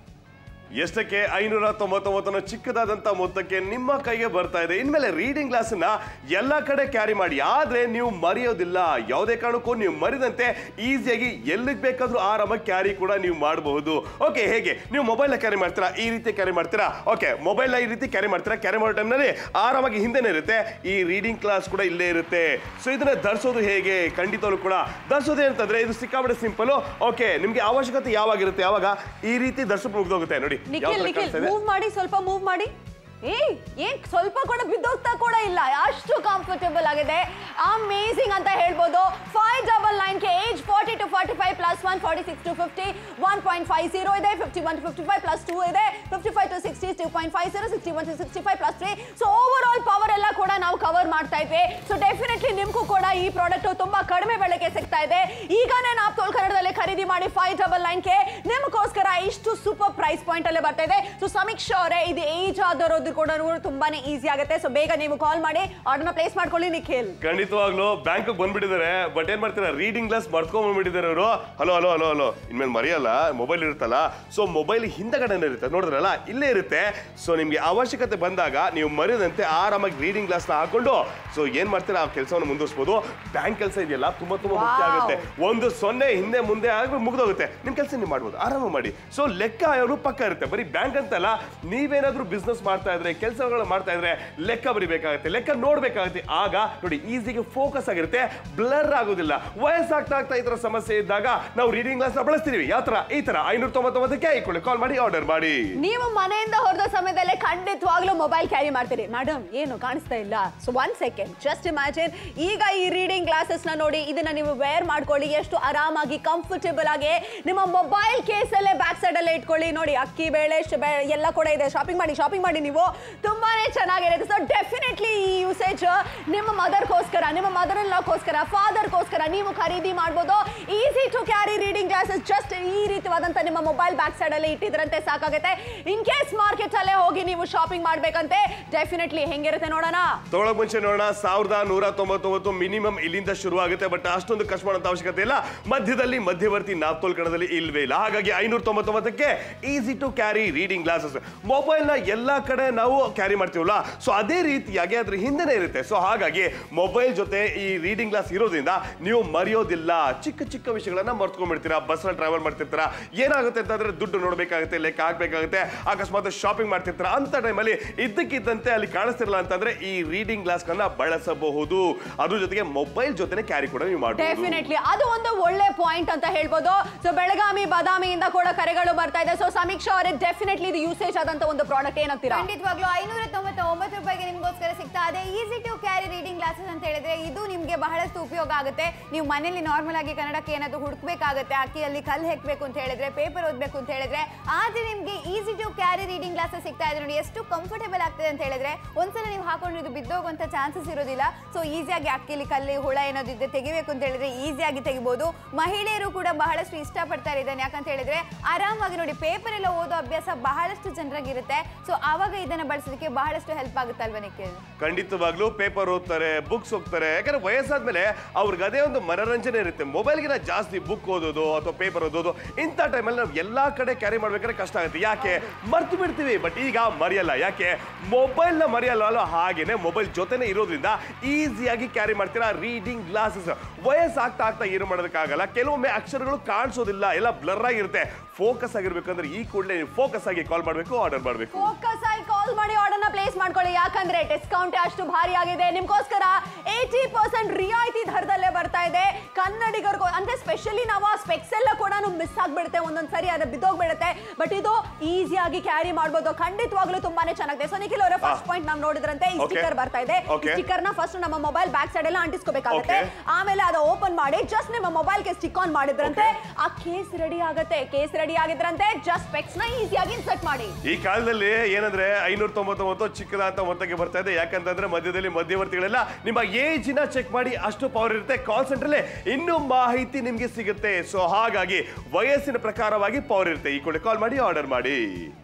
Speaker 2: ಎಷ್ಟಕ್ಕೆ ಐನೂರ ತೊಂಬತ್ತೊಂಬತ್ತನ ಚಿಕ್ಕದಾದಂತ ಮೊತ್ತಕ್ಕೆ ನಿಮ್ಮ ಕೈಗೆ ಬರ್ತಾ ಇದೆ ಇನ್ಮೇಲೆ ರೀಡಿಂಗ್ ಗ್ಲಾಸ್ ನ ಎಲ್ಲಾ ಕಡೆ ಕ್ಯಾರಿ ಮಾಡಿ ಆದ್ರೆ ನೀವು ಮರೆಯೋದಿಲ್ಲ ಯಾವುದೇ ಕಾರಣಕ್ಕೂ ನೀವು ಮರಿದಂತೆ ಈಸಿಯಾಗಿ ಎಲ್ಲಿಗೆ ಬೇಕಾದ್ರೂ ಆರಾಮಾಗಿ ಕ್ಯಾರಿ ಕೂಡ ನೀವು ಮಾಡಬಹುದು ಓಕೆ ಹೇಗೆ ನೀವು ಮೊಬೈಲ್ ಕ್ಯಾರಿ ಮಾಡ್ತೀರಾ ಈ ರೀತಿ ಕ್ಯಾರಿ ಮಾಡ್ತೀರಾ ಓಕೆ ಮೊಬೈಲ್ ಈ ರೀತಿ ಕ್ಯಾರಿ ಮಾಡ್ತೀರಾ ಕ್ಯಾರಿ ಮಾಡೋ ಟೈಮ್ನಲ್ಲಿ ಆರಾಮಾಗಿ ಹಿಂದೆನೇ ಇರುತ್ತೆ ಈ ರೀಡಿಂಗ್ ಕ್ಲಾಸ್ ಕೂಡ ಇಲ್ಲೇ ಇರುತ್ತೆ ಸೊ ಇದನ್ನ ಧರಿಸೋದು ಹೇಗೆ ಖಂಡಿತವಾಗ್ಲೂ ಕೂಡ ಧರಿಸೋದು ಅಂತಂದ್ರೆ ಇದು ಸಿಕ್ಕಾಬಿಡೆ ಸಿಂಪಲ್ ಓಕೆ ನಿಮ್ಗೆ ಅವಶ್ಯಕತೆ ಯಾವಾಗಿರುತ್ತೆ ಯಾವಾಗ ಈ ರೀತಿ ಧರಿಸೋದು ಮುಗ್ದೋಗುತ್ತೆ ನೋಡಿ ಯಾವ
Speaker 3: ನಿಖಿಲ್
Speaker 2: ತರ
Speaker 3: ನಿಖಿಲ್
Speaker 2: ಕಾಣಿಸ್ತಾ ಇದೆ?
Speaker 3: ಮೂವ್ ಮಾಡಿ ಸ್ವಲ್ಪ ಮೂವ್ ಮಾಡಿ ಏ ಏನ್ ಸ್ವಲ್ಪ ಕೂಡ ಬಿದ್ದೋಗ್ತಾ ಕೂಡ ಇಲ್ಲ ಅಷ್ಟು ಕಂಫರ್ಟಬಲ್ ಆಗಿದೆ ಅಮೇಸಿಂಗ್ ಅಂತ ಹೇಳ್ಬೋದು five double nine K age forty to forty five plus one forty six to fifty one point five zero ಇದೆ fifty one to fifty five plus two ಇದೆ fifty five to sixty two point five zero sixty one to sixty five plus three so overall power ಎಲ್ಲ ಕೂಡ ನಾವು ಕವರ್ ಮಾಡ್ತಾ ಇದ್ವಿ ಸೊ ಡೆಫಿನೆಟ್ಲಿ ನಿಮ್ಗೂ ಕೂಡ ಈ ಪ್ರಾಡಕ್ಟ್ ತುಂಬಾ ಕಡಿಮೆ ಬೆಲೆಗೆ ಸಿಗ್ತಾ ಇದೆ ಈಗನೇ ನಾವು ತೋಲ್ ಕನ್ನಡದಲ್ಲಿ ಖರೀದಿ ಮಾಡಿ ಫೈವ್ ಡಬಲ್ ನೈನ್ ಕೆ ನಿಮಗೋಸ್ಕರ ಇಷ್ಟು ಸೂಪರ್ ಪ್ರೈಸ್ ಪಾಯಿಂಟ್ ಅಲ್ಲೇ ಬರ್ತಾ ಇದೆ ಸೊ ಸಮೀಕ್ಷಾ ಅವರೇ ಇದು ಏಜ್ ಆದವರು ಕೂಡ ತುಂಬಾನೇ ಈಸಿ ಆಗುತ್ತೆ ಸೊ ಬೇಗ ನೀವು ಕಾಲ್ ಮಾಡಿ ಆರ್ಡರ್ನ ಪ್ಲೇಸ್ ಮಾಡ್ಕೊಳ್ಳಿ ನಿಖಿಲ್
Speaker 2: ಖಂಡಿತವಾಗ್ಲೂ ಬ್ಯಾಂಕ್ ಬಂದ್ಬಿಟ್ಟಿದ್ದಾರೆ ಬಟ್ ಏನ್ ಮಾಡ್ತೀರಾ ರೀಡಿಂಗ್ ಗ್ಲಾಸ್ ಮರ್ತ್ಕೊಂಡ್ ಬಂದ್ಬಿಟ್ಟಿದ್ದಾರೆ ಅವರು ಹಲೋ ಹಲೋ ಹಲೋ ಹಲೋ ಇನ್ಮೇಲೆ ಮರೆಯಲ್ಲ ಮೊಬೈಲ್ ಇರುತ್ತಲ್ಲ ಸೊ ಮೊಬೈಲ್ ಹಿಂದಗಡೆನೇ ಇರುತ್ತೆ ನೋಡಿದ್ರಲ್ಲ ಇಲ್ಲೇ ಇರುತ್ತೆ ಸೊ ನಿಮ್ಗೆ ಅವಶ್ಯಕತೆ ಬಂದಾಗ ನೀವು ಮರೆಯದಂತೆ ಆರಾಮಾಗಿ ರೀಡಿಂಗ್ ಗ್ಲಾಸ್ ನ ಹಾಕೊಂಡು ಸೊ ಏನ್ ಮಾಡ್ತೀರಾ ಆ ಕೆಲಸವನ್ನು ಮುಂದುವರಿಸಬಹುದು ಬ್ಯಾಂಕ್ ಕೆಲಸ ಇದೆಯಲ್ಲ ತುಂಬಾ ತುಂಬಾ ಮುಖ್ಯ
Speaker 3: Wow.
Speaker 2: ಆಗುತ್ತೆ ಒಂದು ಸೊನ್ನೆ ಹಿಂದೆ ಮುಂದೆ ಆಗಿ ಮುಗ್ದೋಗುತ್ತೆ ನಿಮ್ ಕೆಲಸ ನೀವು ಮಾಡ್ಬೋದು ಆರಾಮ ಮಾಡಿ ಸೊ ಲೆಕ್ಕ ಅವರು ಪಕ್ಕ ಇರುತ್ತೆ ಬರೀ ಬ್ಯಾಂಕ್ ಅಂತಲ್ಲ ನೀವೇನಾದ್ರೂ ಬಿಸ್ನೆಸ್ ಮಾಡ್ತಾ ಇದ್ರೆ ಕೆಲಸಗಳು ಮಾಡ್ತಾ ಇದ್ರೆ ಲೆಕ್ಕ ಬರಿಬೇಕಾಗುತ್ತೆ ಲೆಕ್ಕ ನೋಡ್ಬೇಕಾಗುತ್ತೆ ಆಗ ನೋಡಿ ಈಸಿಗೆ ಫೋಕಸ್ ಆಗಿರುತ್ತೆ ಬ್ಲರ್ ಆಗೋದಿಲ್ಲ ವಯಸ್ಸಾಗ್ತಾ ಆಗ್ತಾ ಈ ತರ ಸಮಸ್ಯೆ ಇದ್ದಾಗ ನಾವು ರೀಡಿಂಗ್ ಗ್ಲಾಸ್ ನ ಬಳಸ್ತೀವಿ ಯಾವ ತರ ಈ ತರ ಐನೂರ ತೊಂಬತ್ತೊಂಬತ್ತಕ್ಕೆ ಇಟ್ಕೊಳ್ಳಿ ಕಾಲ್ ಮಾಡಿ ಆರ್ಡರ್ ಮಾಡಿ
Speaker 3: ನೀವು ಮನೆಯಿಂದ ಹೊರದ ಸಮಯದಲ್ಲೇ ಖಂಡಿತವಾಗ್ಲೂ ಮೊಬೈಲ್ ಕ್ಯಾರಿ ಮಾಡ್ತೀರಿ ಮೇಡಮ್ ಏನು ಕಾಣಿಸ್ತಾ ಇಲ್ಲ so one second just imagine ಈಗ ಈ ರೀಡಿಂಗ್ ಗ್ಲಾಸಸ್ ನ ನೋಡಿ ಇದನ್ನ ನೀವು ವೇರ್ ಮಾಡ್ಕೊಳ್ಳಿ ಎಷ್ಟು ಆರಾಮಾಗಿ ಕಂಫರ್ಟೇಬಲ್ ಆಗಿ ನಿಮ್ಮ ಮೊಬೈಲ್ ಕೇಸಲ್ಲೇ ಬ್ಯಾಕ್ ಸೈಡ್ ಅಲ್ಲೇ ಇಟ್ಕೊಳ್ಳಿ ನೋಡಿ ಅಕ್ಕಿ ಬೇಳೆ ಶ್- ಬೇ- ಎಲ್ಲ ಕೂಡ ಇದೆ ಶಾಪಿಂಗ್ ಮಾಡಿ ಶಾಪಿಂಗ್ ಮಾಡಿ ನೀವು ತುಂಬಾನೇ ಚೆನ್ನಾಗಿರುತ್ತೆ ಸೊ ಡೆಫಿನೆಟ್ಲಿ ಈ ಯೂಸೇಜ್ ನಿಮ್ಮ ಮದರ್ಗೋಸ್ಕರ ನಿಮ್ಮ ಮದರ್ ಇನ್ ಲಾಗೋಸ್ಕರ ಫಾದರ್ಗೋಸ್ಕರ ನೀವು ಖರೀದಿ ಮಾಡ್ಬೋದು easy to carry reading glasses just ಈ ರೀತಿಯಾದಂತ ನಿಮ್ಮ ಮೊಬೈಲ್ ಬ್ಯಾಕ್ ಸೈಡ್ ಅಲ್ಲಿ ಇಟ್ಟಿದ್ರಂತೆ ಸಾಕಾಗುತ್ತೆ ಇನ್ ಕೇಸ್ ಮಾರ್ಕೆಟ್ ಅಲ್ಲೇ ಹೋಗಿ ನೀವು ಶಾಪಿಂಗ್ ಮಾಡ್ಬೇಕಂತೆ ಡೆಫಿನೆಟ್ಲಿ ಹೆಂಗಿರುತ್ತೆ ನೋಡೋಣ
Speaker 2: ತೊಗೊಳಕ್ ಮುಂಚೆ ನೋಡೋಣ ಸಾವಿರದ ನೂರ ತೊಂಬತ್ತೊಂಬತ್ತು ಮಿನಿಮಮ್ ಇಲ್ಲಿಂದ ಶುರು ಆಗುತ್ತೆ ಬಟ್ ಅಷ್ಟೊಂದು ಕಷ್ಟ ಮಾಡೋಂಥ ಅವಶ್ಯಕತೆ ಇಲ್ಲ ಮಧ್ಯದಲ್ಲಿ ಮಧ್ಯವರ್ತಿ ನಾಪ್ತೋಲ್ ಕಣದಲ್ಲಿ ಇಲ್ವೇ ಇಲ್ಲ ಹಾಗಾಗಿ ಐನೂರ ತೊಂಬತ್ತೊಂಬತ್ತಕ್ಕೆ easy to carry reading glasses mobile ನ ಎಲ್ಲಾ ಕಡೆ ನಾವು ಕ್ಯಾರಿ ಮಾಡ್ತೀವಲ್ಲ ಸೊ ಅದೇ ರೀತಿಯಾಗಿ ಅದ್ರ ಹಿಂದೆನೇ ಇರುತ್ತೆ ಸೊ ಹಾಗಾಗಿ ಮೊಬೈಲ್ ಜೊತೆ ಈ ರೀಡಿಂಗ್ ಗ್ಲಾಸ್ ಇರೋದ್ರಿಂದ ನೀವು ಮರೆಯೋದಿಲ್ಲ ಚಿಕ್ಕ ಚಿಕ್ಕ ವಿಷಯಗಳನ್ನ ಮರ್ತ್ಕೊಂಡ್ಬಿಡ್ತೀರಾ ಬಸ್ಸಲ್ಲಿ ಟ್ರಾವೆಲ್ ಮಾಡ್ತಿರ್ತೀರಾ ಏನಾಗುತ್ತೆ ಅಂತಂದ್ರೆ ದುಡ್ಡು ನೋಡ್ಬೇಕಾಗುತ್ತೆ ಲೆಕ್ಕ ಹಾಕ್ಬೇಕಾಗುತ್ತೆ ಅಕಸ್ಮಾತ್ ಶಾಪಿಂಗ್ ಮಾಡ್ತಿರ್ತೀರಾ ಅಂತ ಟೈಮಲ್ಲಿ ಇದ್ದಕ್ಕಿದ್ದಂತೆ ಅಲ್ಲಿ ಕಾಣಿಸ್ತಿರಲ್ಲ ಅಂತಂದ್ರೆ ಈ ರೀಡಿಂಗ್ ಗ್ಲಾಸ್ ಕನ್ನ ಬಳಸಬಹುದು ಅದ್ರ ಜೊತೆಗೆ ಮೊಬೈಲ್ ಜೊತೆನೆ ಕ್ಯಾರಿ ಕೂಡ ನೀವು ಮಾಡಬಹುದು
Speaker 3: ಡೆಫಿನೆಟ್ಲಿ ಅದು ಒಂದು ಒಳ್ಳೆ ಪಾಯಿಂಟ್ ಅಂತ ಹೇಳ್ಬೋದು ಸೊ ಬೆಳಗಾವಿ ಬಾದಾಮಿಯಿಂದ ಕೂಡ ಕರೆಗಳು ಬರ್ತಾ ಇದೆ ಸೊ ಸಮೀಕ್ಷಾ ಅವರೇ ಡೆಫಿನೆಟ್ಲಿ ಇದು ಯೂಸೇಜ್ ಆದಂತ ಒಂದು ಪ್ರಾಡಕ್ಟ್ ಏನಂತೀರಾ
Speaker 4: ಖಂಡಿತವಾಗ್ಲೂ ಐನೂರ ತೊಂಬತ್ತೊಂಬತ್ತು ರೂಪಾಯಿಗೆ ನಿಮ್ಗೋಸ್ಕರ ಸಿಗ್ತಾ ಇದೆ easy to carry reading glasses ಅಂತ ಹೇಳಿದ್ರೆ ಇದು ನಿಮ್ಗೆ ಬಹಳಷ್ಟು ಉಪಯೋಗ ಆಗುತ್ತೆ ನೀವು ಮನೇಲಿ ನಾರ್ಮಲ್ ಆಗಿ ಕನ್ನಡಕ್ಕೆ ಏನಾದ್ರು ಹುಡುಕ್ಬೇಕಾಗುತ್ತೆ ಅಕ್ಕಿಯಲ್ಲಿ ಕಲ್ಲು ಹೆಕ್ಬೇಕು ಅಂತ ಹೇಳಿದ್ರೆ ಪೇಪರ್ ಓದ್ಬೇಕು ಅಂತ ಹೇಳಿದ್ರೆ ಆದ್ರೆ ನಿಮ್ಗೆ easy to carry reading glasses ಸಿಗ್ತಾ ಇದೆ ನೋಡಿ ಎಷ್ಟು ಕಂಫರ್ಟೇಬಲ್ ಆಗ್ತದೆ ಅಂತ ಹೇಳಿದ್ರೆ ಒಂದ್ಸಲ ನೀವು ಹಾಕೊಂಡು ಇದು ಬಿದ್ದೋಗುವಂತ ಚಾನ್ಸಸ್ ಇರೋದಿಲ್ಲ ಸೊ ಈಸಿಯಾಗಿ ಅಕ್ಕಿಲಿ ಕಲ್ಲು ಹುಳ ಏನಾದಿದ್ರೆ ತೆಗಿಬೇಕು ಅಂತ ಹೇಳಿದ್ರೆ ಈಸಿಯಾಗಿ ತೆಗಿಬಹುದು ಮಹಿಳೆಯರು ಕೂಡ ಬಹಳಷ್ಟು ಇಷ್ಟಪಡ್ತಾರೆ ಇದನ್ನ ಯಾಕಂತ ಹೇಳಿದ್ರೆ ಆರಾಮಾಗಿ ನೋಡಿ ಪೇಪರ್ ಎಲ್ಲ ಓದೋ ಅಭ್ಯಾಸ ಬಹಳಷ್ಟು ಜನರಾಗಿರುತ್ತೆ ಸೊ ಆವಾಗ ಇದನ್ನ ಬಳಸೋದಕ್ಕೆ ಬಹಳಷ್ಟು ಹೆಲ್ಪ್ ಆಗುತ್ತಲ್ವಾ ನಿಖಿಲ್
Speaker 2: ಖಂಡಿತವಾಗ್ಲೂ ಪೇಪರ್ ಓದ್ತಾರೆ ಬುಕ್ಸ್ ಹೋಗ್ತಾರೆ ಯಾಕಂದ್ರೆ ವಯಸ್ಸಾದ್ಮೇಲೆ ಅವ್ರಿಗೆ ಅದೇ ಒಂದು ಮನರಂಜನೆ ಇರುತ್ತೆ ಮೊಬೈಲ್ಗಿನ ಜಾಸ್ತಿ ಬುಕ್ ಓದೋದು ಅಥವಾ ಪೇಪರ್ ಓದೋದು ಇಂಥ ಟೈಮಲ್ಲಿ ನಾವು ಎಲ್ಲಾ ಕಡೆ ಕ್ಯಾರಿ ಮಾಡ್ಬೇಕಾದ್ರೆ ಕಷ್ಟ ಆಗುತ್ತೆ ಯಾಕೆ ಮರ್ತು ಬಿಡ್ತೀವಿ ಬಟ್ ಈಗ ಮರೆಯಲ್ಲ ಯಾಕೆ ಮೊಬೈಲ್ನ ಮರೆಯಲ್ಲ ಅಲ್ಲ ಹಾಗೇನೆ ಮೊಬೈಲ್ ಜೊತೆನೆ ಇರೋದ್ರಿಂದ ಈಸಿಯಾಗಿ ಕ್ಯಾರಿ ಮಾಡ್ತೀರಾ ರೀಡಿಂಗ್ ಗ್ಲಾಸಸ್ ವಯಸ್ಸಾಗ್ತಾ ಆಗ್ತಾ ಏನು ಮಾಡೋದಕ್ಕಾಗಲ್ಲ ಕೆಲವೊಮ್ಮೆ ಅಕ್ಷರಗಳು ಕಾಣಿಸೋದಿಲ್ಲ ಎಲ್ಲ ಬ್ಲರ್ ಆಗಿರುತ್ತೆ ಫೋಕಸ್ ಆಗಿರ್ಬೇಕಂದ್ರೆ ಈ ಕೂಡಲೇ ನೀವು ಫೋಕಸ್ ಆಗಿ ಕಾಲ್ ಮಾಡಬೇಕು ಆರ್ಡರ್ ಮಾಡಬೇಕು
Speaker 3: ಫೋಕಸ್ ಆಗಿ ಕಾಲ್ ಮಾಡಿ ಆರ್ಡರ್ನ ಪ್ಲೇಸ್ ಮಾಡ್ಕೊಳ್ಳಿ ಯಾಕಂದ್ರೆ ಡಿಸ್ಕೌಂಟ್ ಅಷ್ಟು ಭಾರಿ ಆಗಿದೆ ನಿಮ್ಗೋಸ್ಕರ ಏಯ್ಟಿ ಪರ್ಸೆಂಟ್ ರಿಯಾಯಿತಿ ದರದಲ್ಲೇ ಬರ್ತಾ ಇದೆ ಕನ್ನಡಿಗರಿಗೂ ಅಂದ್ರೆ ಸ್ಪೆಷಲಿ ನಾವು ಆ ಸ್ಪೆಕ್ಸ್ ಎಲ್ಲ ಕೂಡ ಮಿಸ್ ಆಗ್ಬಿಡುತ್ತೆ ಒಂದೊಂದ್ ಸರಿ ಅದು ಬಿದ್ದೋಗ್ಬಿಡುತ್ತೆ ಬಟ್ ಇದು ಈಸಿಯಾಗಿ ಕ್ಯಾರಿ ಮಾಡ್ಬೋದು ಖಂಡಿತವಾಗ್ಲೂ ತುಂಬಾನೇ ಚೆನ್ನಾಗಿದೆ ಸೊ ನಿಖಿಲ್ ಅವರ ಫಸ್ಟ್
Speaker 2: Ah.
Speaker 3: ಪಾಯಿಂಟ್ ನಾವು ನೋಡಿದ್ರಂತೆ ಈ
Speaker 2: Okay.
Speaker 3: ಸ್ಟಿಕ್ಕರ್ ಬರ್ತಾ ಇದೆ ಈ
Speaker 2: Okay.
Speaker 3: ಸ್ಟಿಕ್ಕರ್ ನ ಫಸ್ಟ್ ನಮ್ಮ ಮೊಬೈಲ್ ಬ್ಯಾಕ್ ಸೈಡ್ ಎಲ್ಲ ಅಂಟಿಸ್ಕೋಬೇಕಾಗುತ್ತೆ
Speaker 2: Okay.
Speaker 3: ಆಮೇಲೆ ಅದು ಓಪನ್ ಮಾಡಿ ಜಸ್ಟ್ ನಿಮ್ಮ ಮೊಬೈಲ್ ಗೆ ಸ್ಟಿಕ್ ಆನ್ ಮಾಡಿದ್ರಂತೆ ಆ ಕೇಸ್ ರೆಡಿ ಆಗುತ್ತೆ ಕೇಸ್ ರೆಡಿ ಆಗಿದ್ರಂತೆ ಜಸ್ಟ್ ಸ್ಪೆಕ್ಸ್ ನ ಈಸಿಯಾಗಿ ಇನ್ಸರ್ಟ್ ಮಾಡಿ
Speaker 2: ಈ ಕಾಲದಲ್ಲಿ ಏನಂದ್ರೆ ಐನೂರ ತೊಂಬತ್ತೊಂಬತ್ತು ಚಿಕ್ಕದಾದಂತ ಮೊತ್ತಕ್ಕೆ ಬರ್ತಾ ಇದೆ ಯಾಕಂತಂದ್ರೆ ಮಧ್ಯದಲ್ಲಿ ಮಧ್ಯವರ್ತಿಗಳೆಲ್ಲ ನಿಮ್ಮ ಏಜ್ ನ ಚೆಕ್ ಮಾಡಿ ಅಷ್ಟು ಪವರ್ ಇರುತ್ತೆ ಕಾಲ್ ಸೆಂಟರ್ಲೆ ಇನ್ನೂ ಮಾಹಿತಿ ನಿಮ್ಗೆ ಸಿಗುತ್ತೆ ಸೊ ಹಾಗಾಗಿ ವಯಸ್ಸಿನ ಪ್ರಕಾರವಾಗಿ ಪವರ್ ಇರುತ್ತೆ ಈ ಕೂಡ ಕಾಲ್ ಮಾಡಿ ಆರ್ಡರ್ ಮಾಡಿ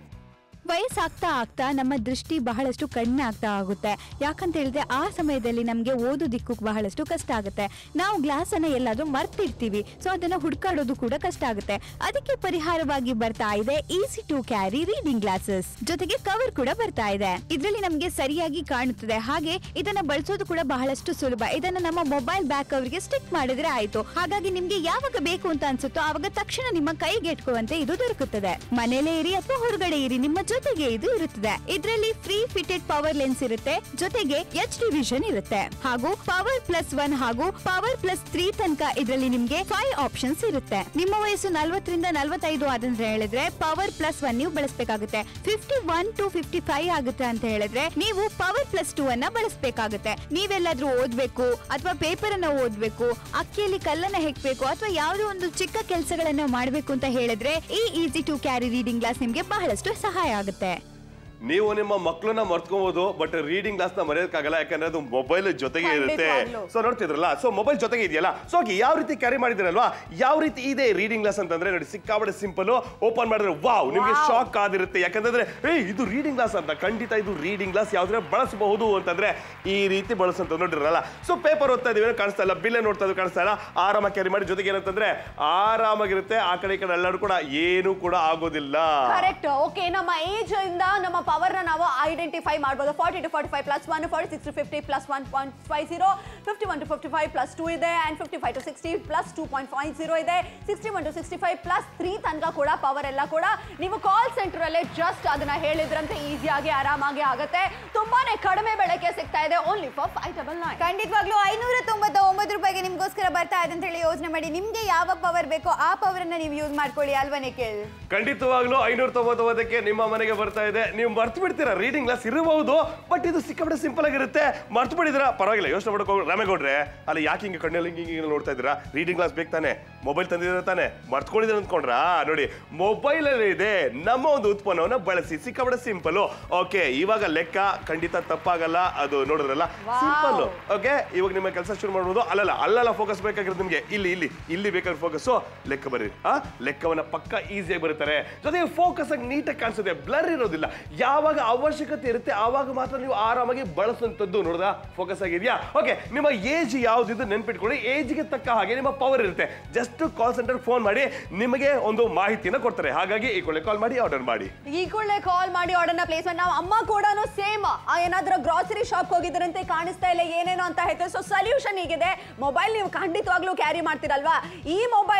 Speaker 1: ವಯಸ್ಸಾಗ್ತಾ ಆಗ್ತಾ ನಮ್ಮ ದೃಷ್ಟಿ ಬಹಳಷ್ಟು ಕಡಿಮೆ ಆಗ್ತಾ ಆಗುತ್ತೆ ಯಾಕಂತ ಹೇಳಿದ್ರೆ ಆ ಸಮಯದಲ್ಲಿ ನಮಗೆ ಓದೋದಿಕ್ಕೂ ಬಹಳಷ್ಟು ಕಷ್ಟ ಆಗುತ್ತೆ ನಾವು ಗ್ಲಾಸ್ ಅನ್ನ ಎಲ್ಲಾದ್ರೂ ಮರ್ತಿರ್ತೀವಿ ಸೊ ಅದನ್ನ ಹುಡ್ಕಾಡೋದು ಕೂಡ ಕಷ್ಟ ಆಗುತ್ತೆ ಅದಕ್ಕೆ ಪರಿಹಾರವಾಗಿ ಬರ್ತಾ ಇದೆ easy to carry reading glasses ಜೊತೆಗೆ ಕವರ್ ಕೂಡ ಬರ್ತಾ ಇದೆ ಇದರಲ್ಲಿ ನಮಗೆ ಸರಿಯಾಗಿ ಕಾಣುತ್ತದೆ ಹಾಗೆ ಇದನ್ನ ಬಳಸೋದು ಕೂಡ ಬಹಳಷ್ಟು ಸುಲಭ ಇದನ್ನ ನಮ್ಮ ಮೊಬೈಲ್ ಬ್ಯಾಕ್ ಅವರಿಗೆ ಸ್ಟಿಕ್ ಮಾಡಿದ್ರೆ ಆಯ್ತು ಹಾಗಾಗಿ ನಿಮ್ಗೆ ಯಾವಾಗ ಬೇಕು ಅಂತ ಅನ್ಸುತ್ತೋ ಆವಾಗ ತಕ್ಷಣ ನಿಮ್ಮ ಕೈಗೆ ಎಟ್ಕುವಂತೆ ಇದು ದೊರಕುತ್ತದೆ ಮನೇಲೇ ಇರಿ ಅಥವಾ ಹೊರಗಡೆ ಇರಿ ನಿಮ್ಮ ಜೊತೆಗೆ ಇದು ಇರುತ್ತದೆ ಇದರಲ್ಲಿ ಫ್ರೀ ಫಿಟೆಡ್ ಪವರ್ ಲೆನ್ಸ್ ಇರುತ್ತೆ ಜೊತೆಗೆ ಎಚ್ ಡಿ ವಿಷನ್ ಇರುತ್ತೆ ಹಾಗೂ ಪವರ್ ಪ್ಲಸ್ ಒನ್ ಹಾಗೂ ಪವರ್ ಪ್ಲಸ್ ತ್ರೀ ತನಕ ಇದರಲ್ಲಿ ನಿಮ್ಗೆ ಫೈವ್ ಆಪ್ಷನ್ಸ್ ಇರುತ್ತೆ ನಿಮ್ಮ ವಯಸ್ಸು ನಲ್ವತ್ತರಿಂದ ನಲವತ್ತೈದು ಆದಂದ್ರೆ ಹೇಳಿದ್ರೆ ಪವರ್ ಪ್ಲಸ್ ಒನ್ ನೀವು ಬಳಸಬೇಕಾಗುತ್ತೆ fifty one to fifty five ಆಗುತ್ತೆ ಅಂತ ಹೇಳಿದ್ರೆ ನೀವು ಪವರ್ ಪ್ಲಸ್ ಟೂ ಅನ್ನ ಬಳಸಬೇಕಾಗುತ್ತೆ ನೀವೆಲ್ಲಾದ್ರೂ ಓದ್ಬೇಕು ಅಥವಾ ಪೇಪರ್ ಅನ್ನ ಓದ್ಬೇಕು ಅಕ್ಕಿಯಲ್ಲಿ ಕಲ್ಲನ್ನ ಹೆಕ್ಬೇಕು ಅಥವಾ ಯಾವುದೋ ಒಂದು ಚಿಕ್ಕ ಕೆಲಸಗಳನ್ನ ಮಾಡ್ಬೇಕು ಅಂತ ಹೇಳಿದ್ರೆ ಈ easy to carry reading glass ನಿಮ್ಗೆ ಬಹಳಷ್ಟು ಸಹಾಯ ಆಗುತ್ತೆ
Speaker 2: ನೀವು ನಿಮ್ಮ ಮಕ್ಕಳನ್ನ ಮರ್ತ್ಕೋಬಹುದು ಬಟ್ ರೀಡಿಂಗ್ ಗ್ಲಾಸ್ ನ ಮರೆಯೋಕ್ಕಾಗಲ್ಲ ಯಾಕಂದ್ರೆ ಅದು ಮೊಬೈಲ್ ಜೊತೆಗೆ ಇರುತ್ತೆ
Speaker 3: ಖಂಡಿತವಾಗ್ಲೂ.
Speaker 2: ಸೊ ನೋಡ್ತಿದ್ರಲ್ಲ ಸೊ ಮೊಬೈಲ್ ಜೊತೆಗೆ ಇದೆಯಲ್ಲ ಸೊ ಯಾವ ರೀತಿ ಕ್ಯಾರಿ ಮಾಡಿದಿರಲ್ವಾ ಯಾವ ರೀತಿ ಇದೆ ರೀಡಿಂಗ್ ಗ್ಲಾಸ್ ಅಂತಂದ್ರೆ ನೋಡಿ ಸಿಕ್ಕಾಬಡೆ ಸಿಂಪಲ್ ಓಪನ್ ಮಾಡಿದ್ರೆ ವಾವ್ ನಿಮ್ಗೆ
Speaker 3: Wow.
Speaker 2: ಶಾಕ್ ಆದಿರುತ್ತೆ ಯಾಕಂತಂದ್ರೆ ಏ ಇದು ರೀಡಿಂಗ್ ಗ್ಲಾಸ್ ಅಂತ ಖಂಡಿತ ಇದು ರೀಡಿಂಗ್ ಗ್ಲಾಸ್ ಯಾವ್ದ್ರೆ ಬಳಸಬಹುದು ಅಂತಂದ್ರೆ ಈ ರೀತಿ ಬಳಸಂತ ನೋಡಿರಲ್ಲ ಸೊ ಪೇಪರ್ ಓದ್ತಾ ಇದೀವಿ ಕಾಣಿಸ್ತಾ ಇಲ್ಲ ಬಿಲ್ಲೆ ನೋಡ್ತಾ ಇದ್ದೀವಿ ಕಾಣಿಸ್ತಾ ಇಲ್ಲ ಆರಾಮಾಗಿ ಕ್ಯಾರಿ ಮಾಡಿ ಜೊತೆಗೆ ಏನಂತಂದ್ರೆ ಆರಾಮಾಗಿರುತ್ತೆ ಆ ಕಡೆ ಈ ಕಡೆ ಎಲ್ಲರೂ ಕೂಡ ಏನು ಕೂಡ ಆಗೋದಿಲ್ಲ
Speaker 3: ಕರೆಕ್ಟ್ ಓಕೆ ನಮ್ಮ ಏಜ್ ಇಂದ ನಮ್ಮ ಪವರ್ ನ ನಾವು ಐಡೆಂಟಿಫೈ ಮಾಡಬಹುದು forty to forty five plus one forty six to fifty plus one point five zero fifty one to fifty five plus two ಇದೆ and fifty five to sixty plus two point five zero ಇದೆ sixty one to sixty five plus three ತನಕ ಕೂಡ ಪವರ್ ಎಲ್ಲ ಕೂಡ ನೀವು ಕಾಲ್ ಸೆಂಟರ್ ಅಲ್ಲೇ ಜಸ್ಟ್ ಅದನ್ನ ಹೇಳಿದ್ರಂತೆ ಈಸಿಯಾಗಿ ಆರಾಮಾಗಿ ಆಗುತ್ತೆ ತುಂಬಾನೇ ಕಡಿಮೆ ಬೆಳಕೆ ಸಿಗ್ತಾ ಇದೆ only for five double nine
Speaker 4: ಖಂಡಿತವಾಗ್ಲೂ ಐನೂರ ತೊಂಬತ್ತೊಂಬತ್ತು ರೂಪಾಯಿಗೆ ನಿಮ್ಗೋಸ್ಕರ ಬರ್ತಾ ಇದೆ ಅಂತ ಹೇಳಿ ಯೋಚನೆ ಮಾಡಿ ನಿಮ್ಗೆ ಯಾವ ಪವರ್ ಬೇಕೋ ಆ ಪವರ್ ಅನ್ನ ನೀವು ಯೂಸ್ ಮಾಡ್ಕೊಳ್ಳಿ ಅಲ್ವಾ ನಿಖಿಲ್
Speaker 2: ಖಂಡಿತವಾಗ್ಲೂ ಐನೂರ ತೊಂಬತ್ತೊಂಬತ್ತಕ್ಕೆ ನಿಮ್ಮ ಮನೆಗೆ ಬರ್ತಾ ಇದೆ ನೀವು ಮರ್ತು ಬಿಡ್ತೀರಾ ರೀಡಿಂಗ್ ಗ್ಲಾಸ್ ಇರಬಹುದು ಬಟ್ ಇದು ಸಿಕ್ಕಾಪಟ್ಟೆ ಸಿಂಪಲ್ ಆಗಿರುತ್ತೆ ಮರ್ತು ಬಿಡಿದಿರಾ ಪರವಾಗಿಲ್ಲ ಯೋಚನೆ ಮಾಡಕ್ ಹೋಗಿ ರಾಮೇಗೌಡ್ರೆ ಅಲ್ಲಿ ಯಾಕೆ ಹಿಂಗೆ ಕಣ್ಣಲ್ಲಿ ಹಿಂಗೆ ಹಿಂಗೆ ನೋಡ್ತಾ ಇದ್ದೀರಾ ರೀಡಿಂಗ್ ಗ್ಲಾಸ್ ಬೇಕು ತಾನೆ ಮೊಬೈಲ್ ತಂದಿದ್ದೀರಾ ತಾನೆ ಮರ್ತ್ಕೊಂಡಿದ್ದೀರ ಅಂದ್ಕೊಂಡ್ರಾ ನೋಡಿ ಮೊಬೈಲ್ ಅಲ್ಲಿ ಇದೆ ನಮ್ಮ ಒಂದು ಉತ್ಪನ್ನವನ್ನ ಬಳಸಿ ಸಿಕ್ಕಾಪಟ್ಟೆ ಸಿಂಪಲ್ ಓಕೆ ಇವಾಗ ಲೆಕ್ಕ ಖಂಡಿತ ತಪ್ಪಾಗಲ್ಲ ಅದು ನೋಡಿದ್ರಲ್ಲ ಸಿಂಪಲ್ ಓಕೆ ಇವಾಗ ನಿಮ್ಮ ಕೆಲಸ ಶುರು ಮಾಡ್ಬೋದು ಅಲ್ಲಲ್ಲ ಅಲ್ಲಲ್ಲ ಫೋಕಸ್ ಬೇಕಾಗಿರೋದು ನಿಮಗೆ ಇಲ್ಲಿ ಇಲ್ಲಿ ಇಲ್ಲಿ ಬೇಕಾದ್ರೆ ಫೋಕಸ್ ಲೆಕ್ಕ ಬರ್ರಿ ಆ ಲೆಕ್ಕವನ್ನ ಪಕ್ಕ ಈಸಿಯಾಗಿ ಬರೀತಾರೆ ಜೊತೆಗೆ ಫೋಕಸ್ ಆಗಿ ನೀಟಾಗಿ ಕಾಣಿಸುತ್ತೆ ಬ್ಲರ್ ಇರೋದಿಲ್ಲ ಯಾವಾಗ ಅವಶ್ಯಕತೆ ಇರುತ್ತೆ ಆವಾಗ ಮಾತ್ರ ನೀವು ಆರಾಮಾಗಿ ಬಳಸುವಂಥದ್ದು ನೋಡ್ದ ಫೋಕಸ್ ಆಗಿದೆಯಾ ಓಕೆ ನಿಮ್ಮ ಏಜ್ ಯಾವ್ದಿದ್ದು ನೆನ್ಪಿಟ್ಕೊಳ್ಳಿ ಏಜ್ಗೆ ತಕ್ಕ ಹಾಗೆ ನಿಮ್ಮ ಪವರ್ ಇರುತ್ತೆ ಜಸ್ಟ್ ಕಾಲ್ ಸೆಂಟರ್ ಫೋನ್ ಮಾಡಿ ನಿಮಗೆ ಒಂದು ಮಾಹಿತಿನ ಕೊಡ್ತಾರೆ ಹಾಗಾಗಿ ಈ ಕೂಡಲೇ ಕಾಲ್ ಮಾಡಿ ಆರ್ಡರ್ ಮಾಡಿ
Speaker 3: ಈ ಕೂಡಲೇ ಕಾಲ್ ಮಾಡಿ ಆರ್ಡರ್ನ ಪ್ಲೇಸ್ ಮಾಡಿ ನಾವು ಅಮ್ಮ ಕೂಡ ಸೇಮ್ ಏನಾದ್ರೂ ಗ್ರಾಸರಿ ಶಾಪ್ ಹೋಗಿದ್ರಂತೆ ಕಾಣಿಸ್ತಾ ಇಲ್ಲ ಏನೇನೋ ಅಂತ ಹೇಳ್ತಾರೆ ಸೊ ಸೊಲ್ಯೂಷನ್ ಹೀಗಿದೆ ಮೊಬೈಲ್ ನೀವು ಖಂಡಿತವಾಗ್ಲೂ ಕ್ಯಾರಿ ಮಾಡ್ತೀರಲ್ವಾ ಈ ಮೊಬೈಲ್ ಅಲ್ಲೇನೆ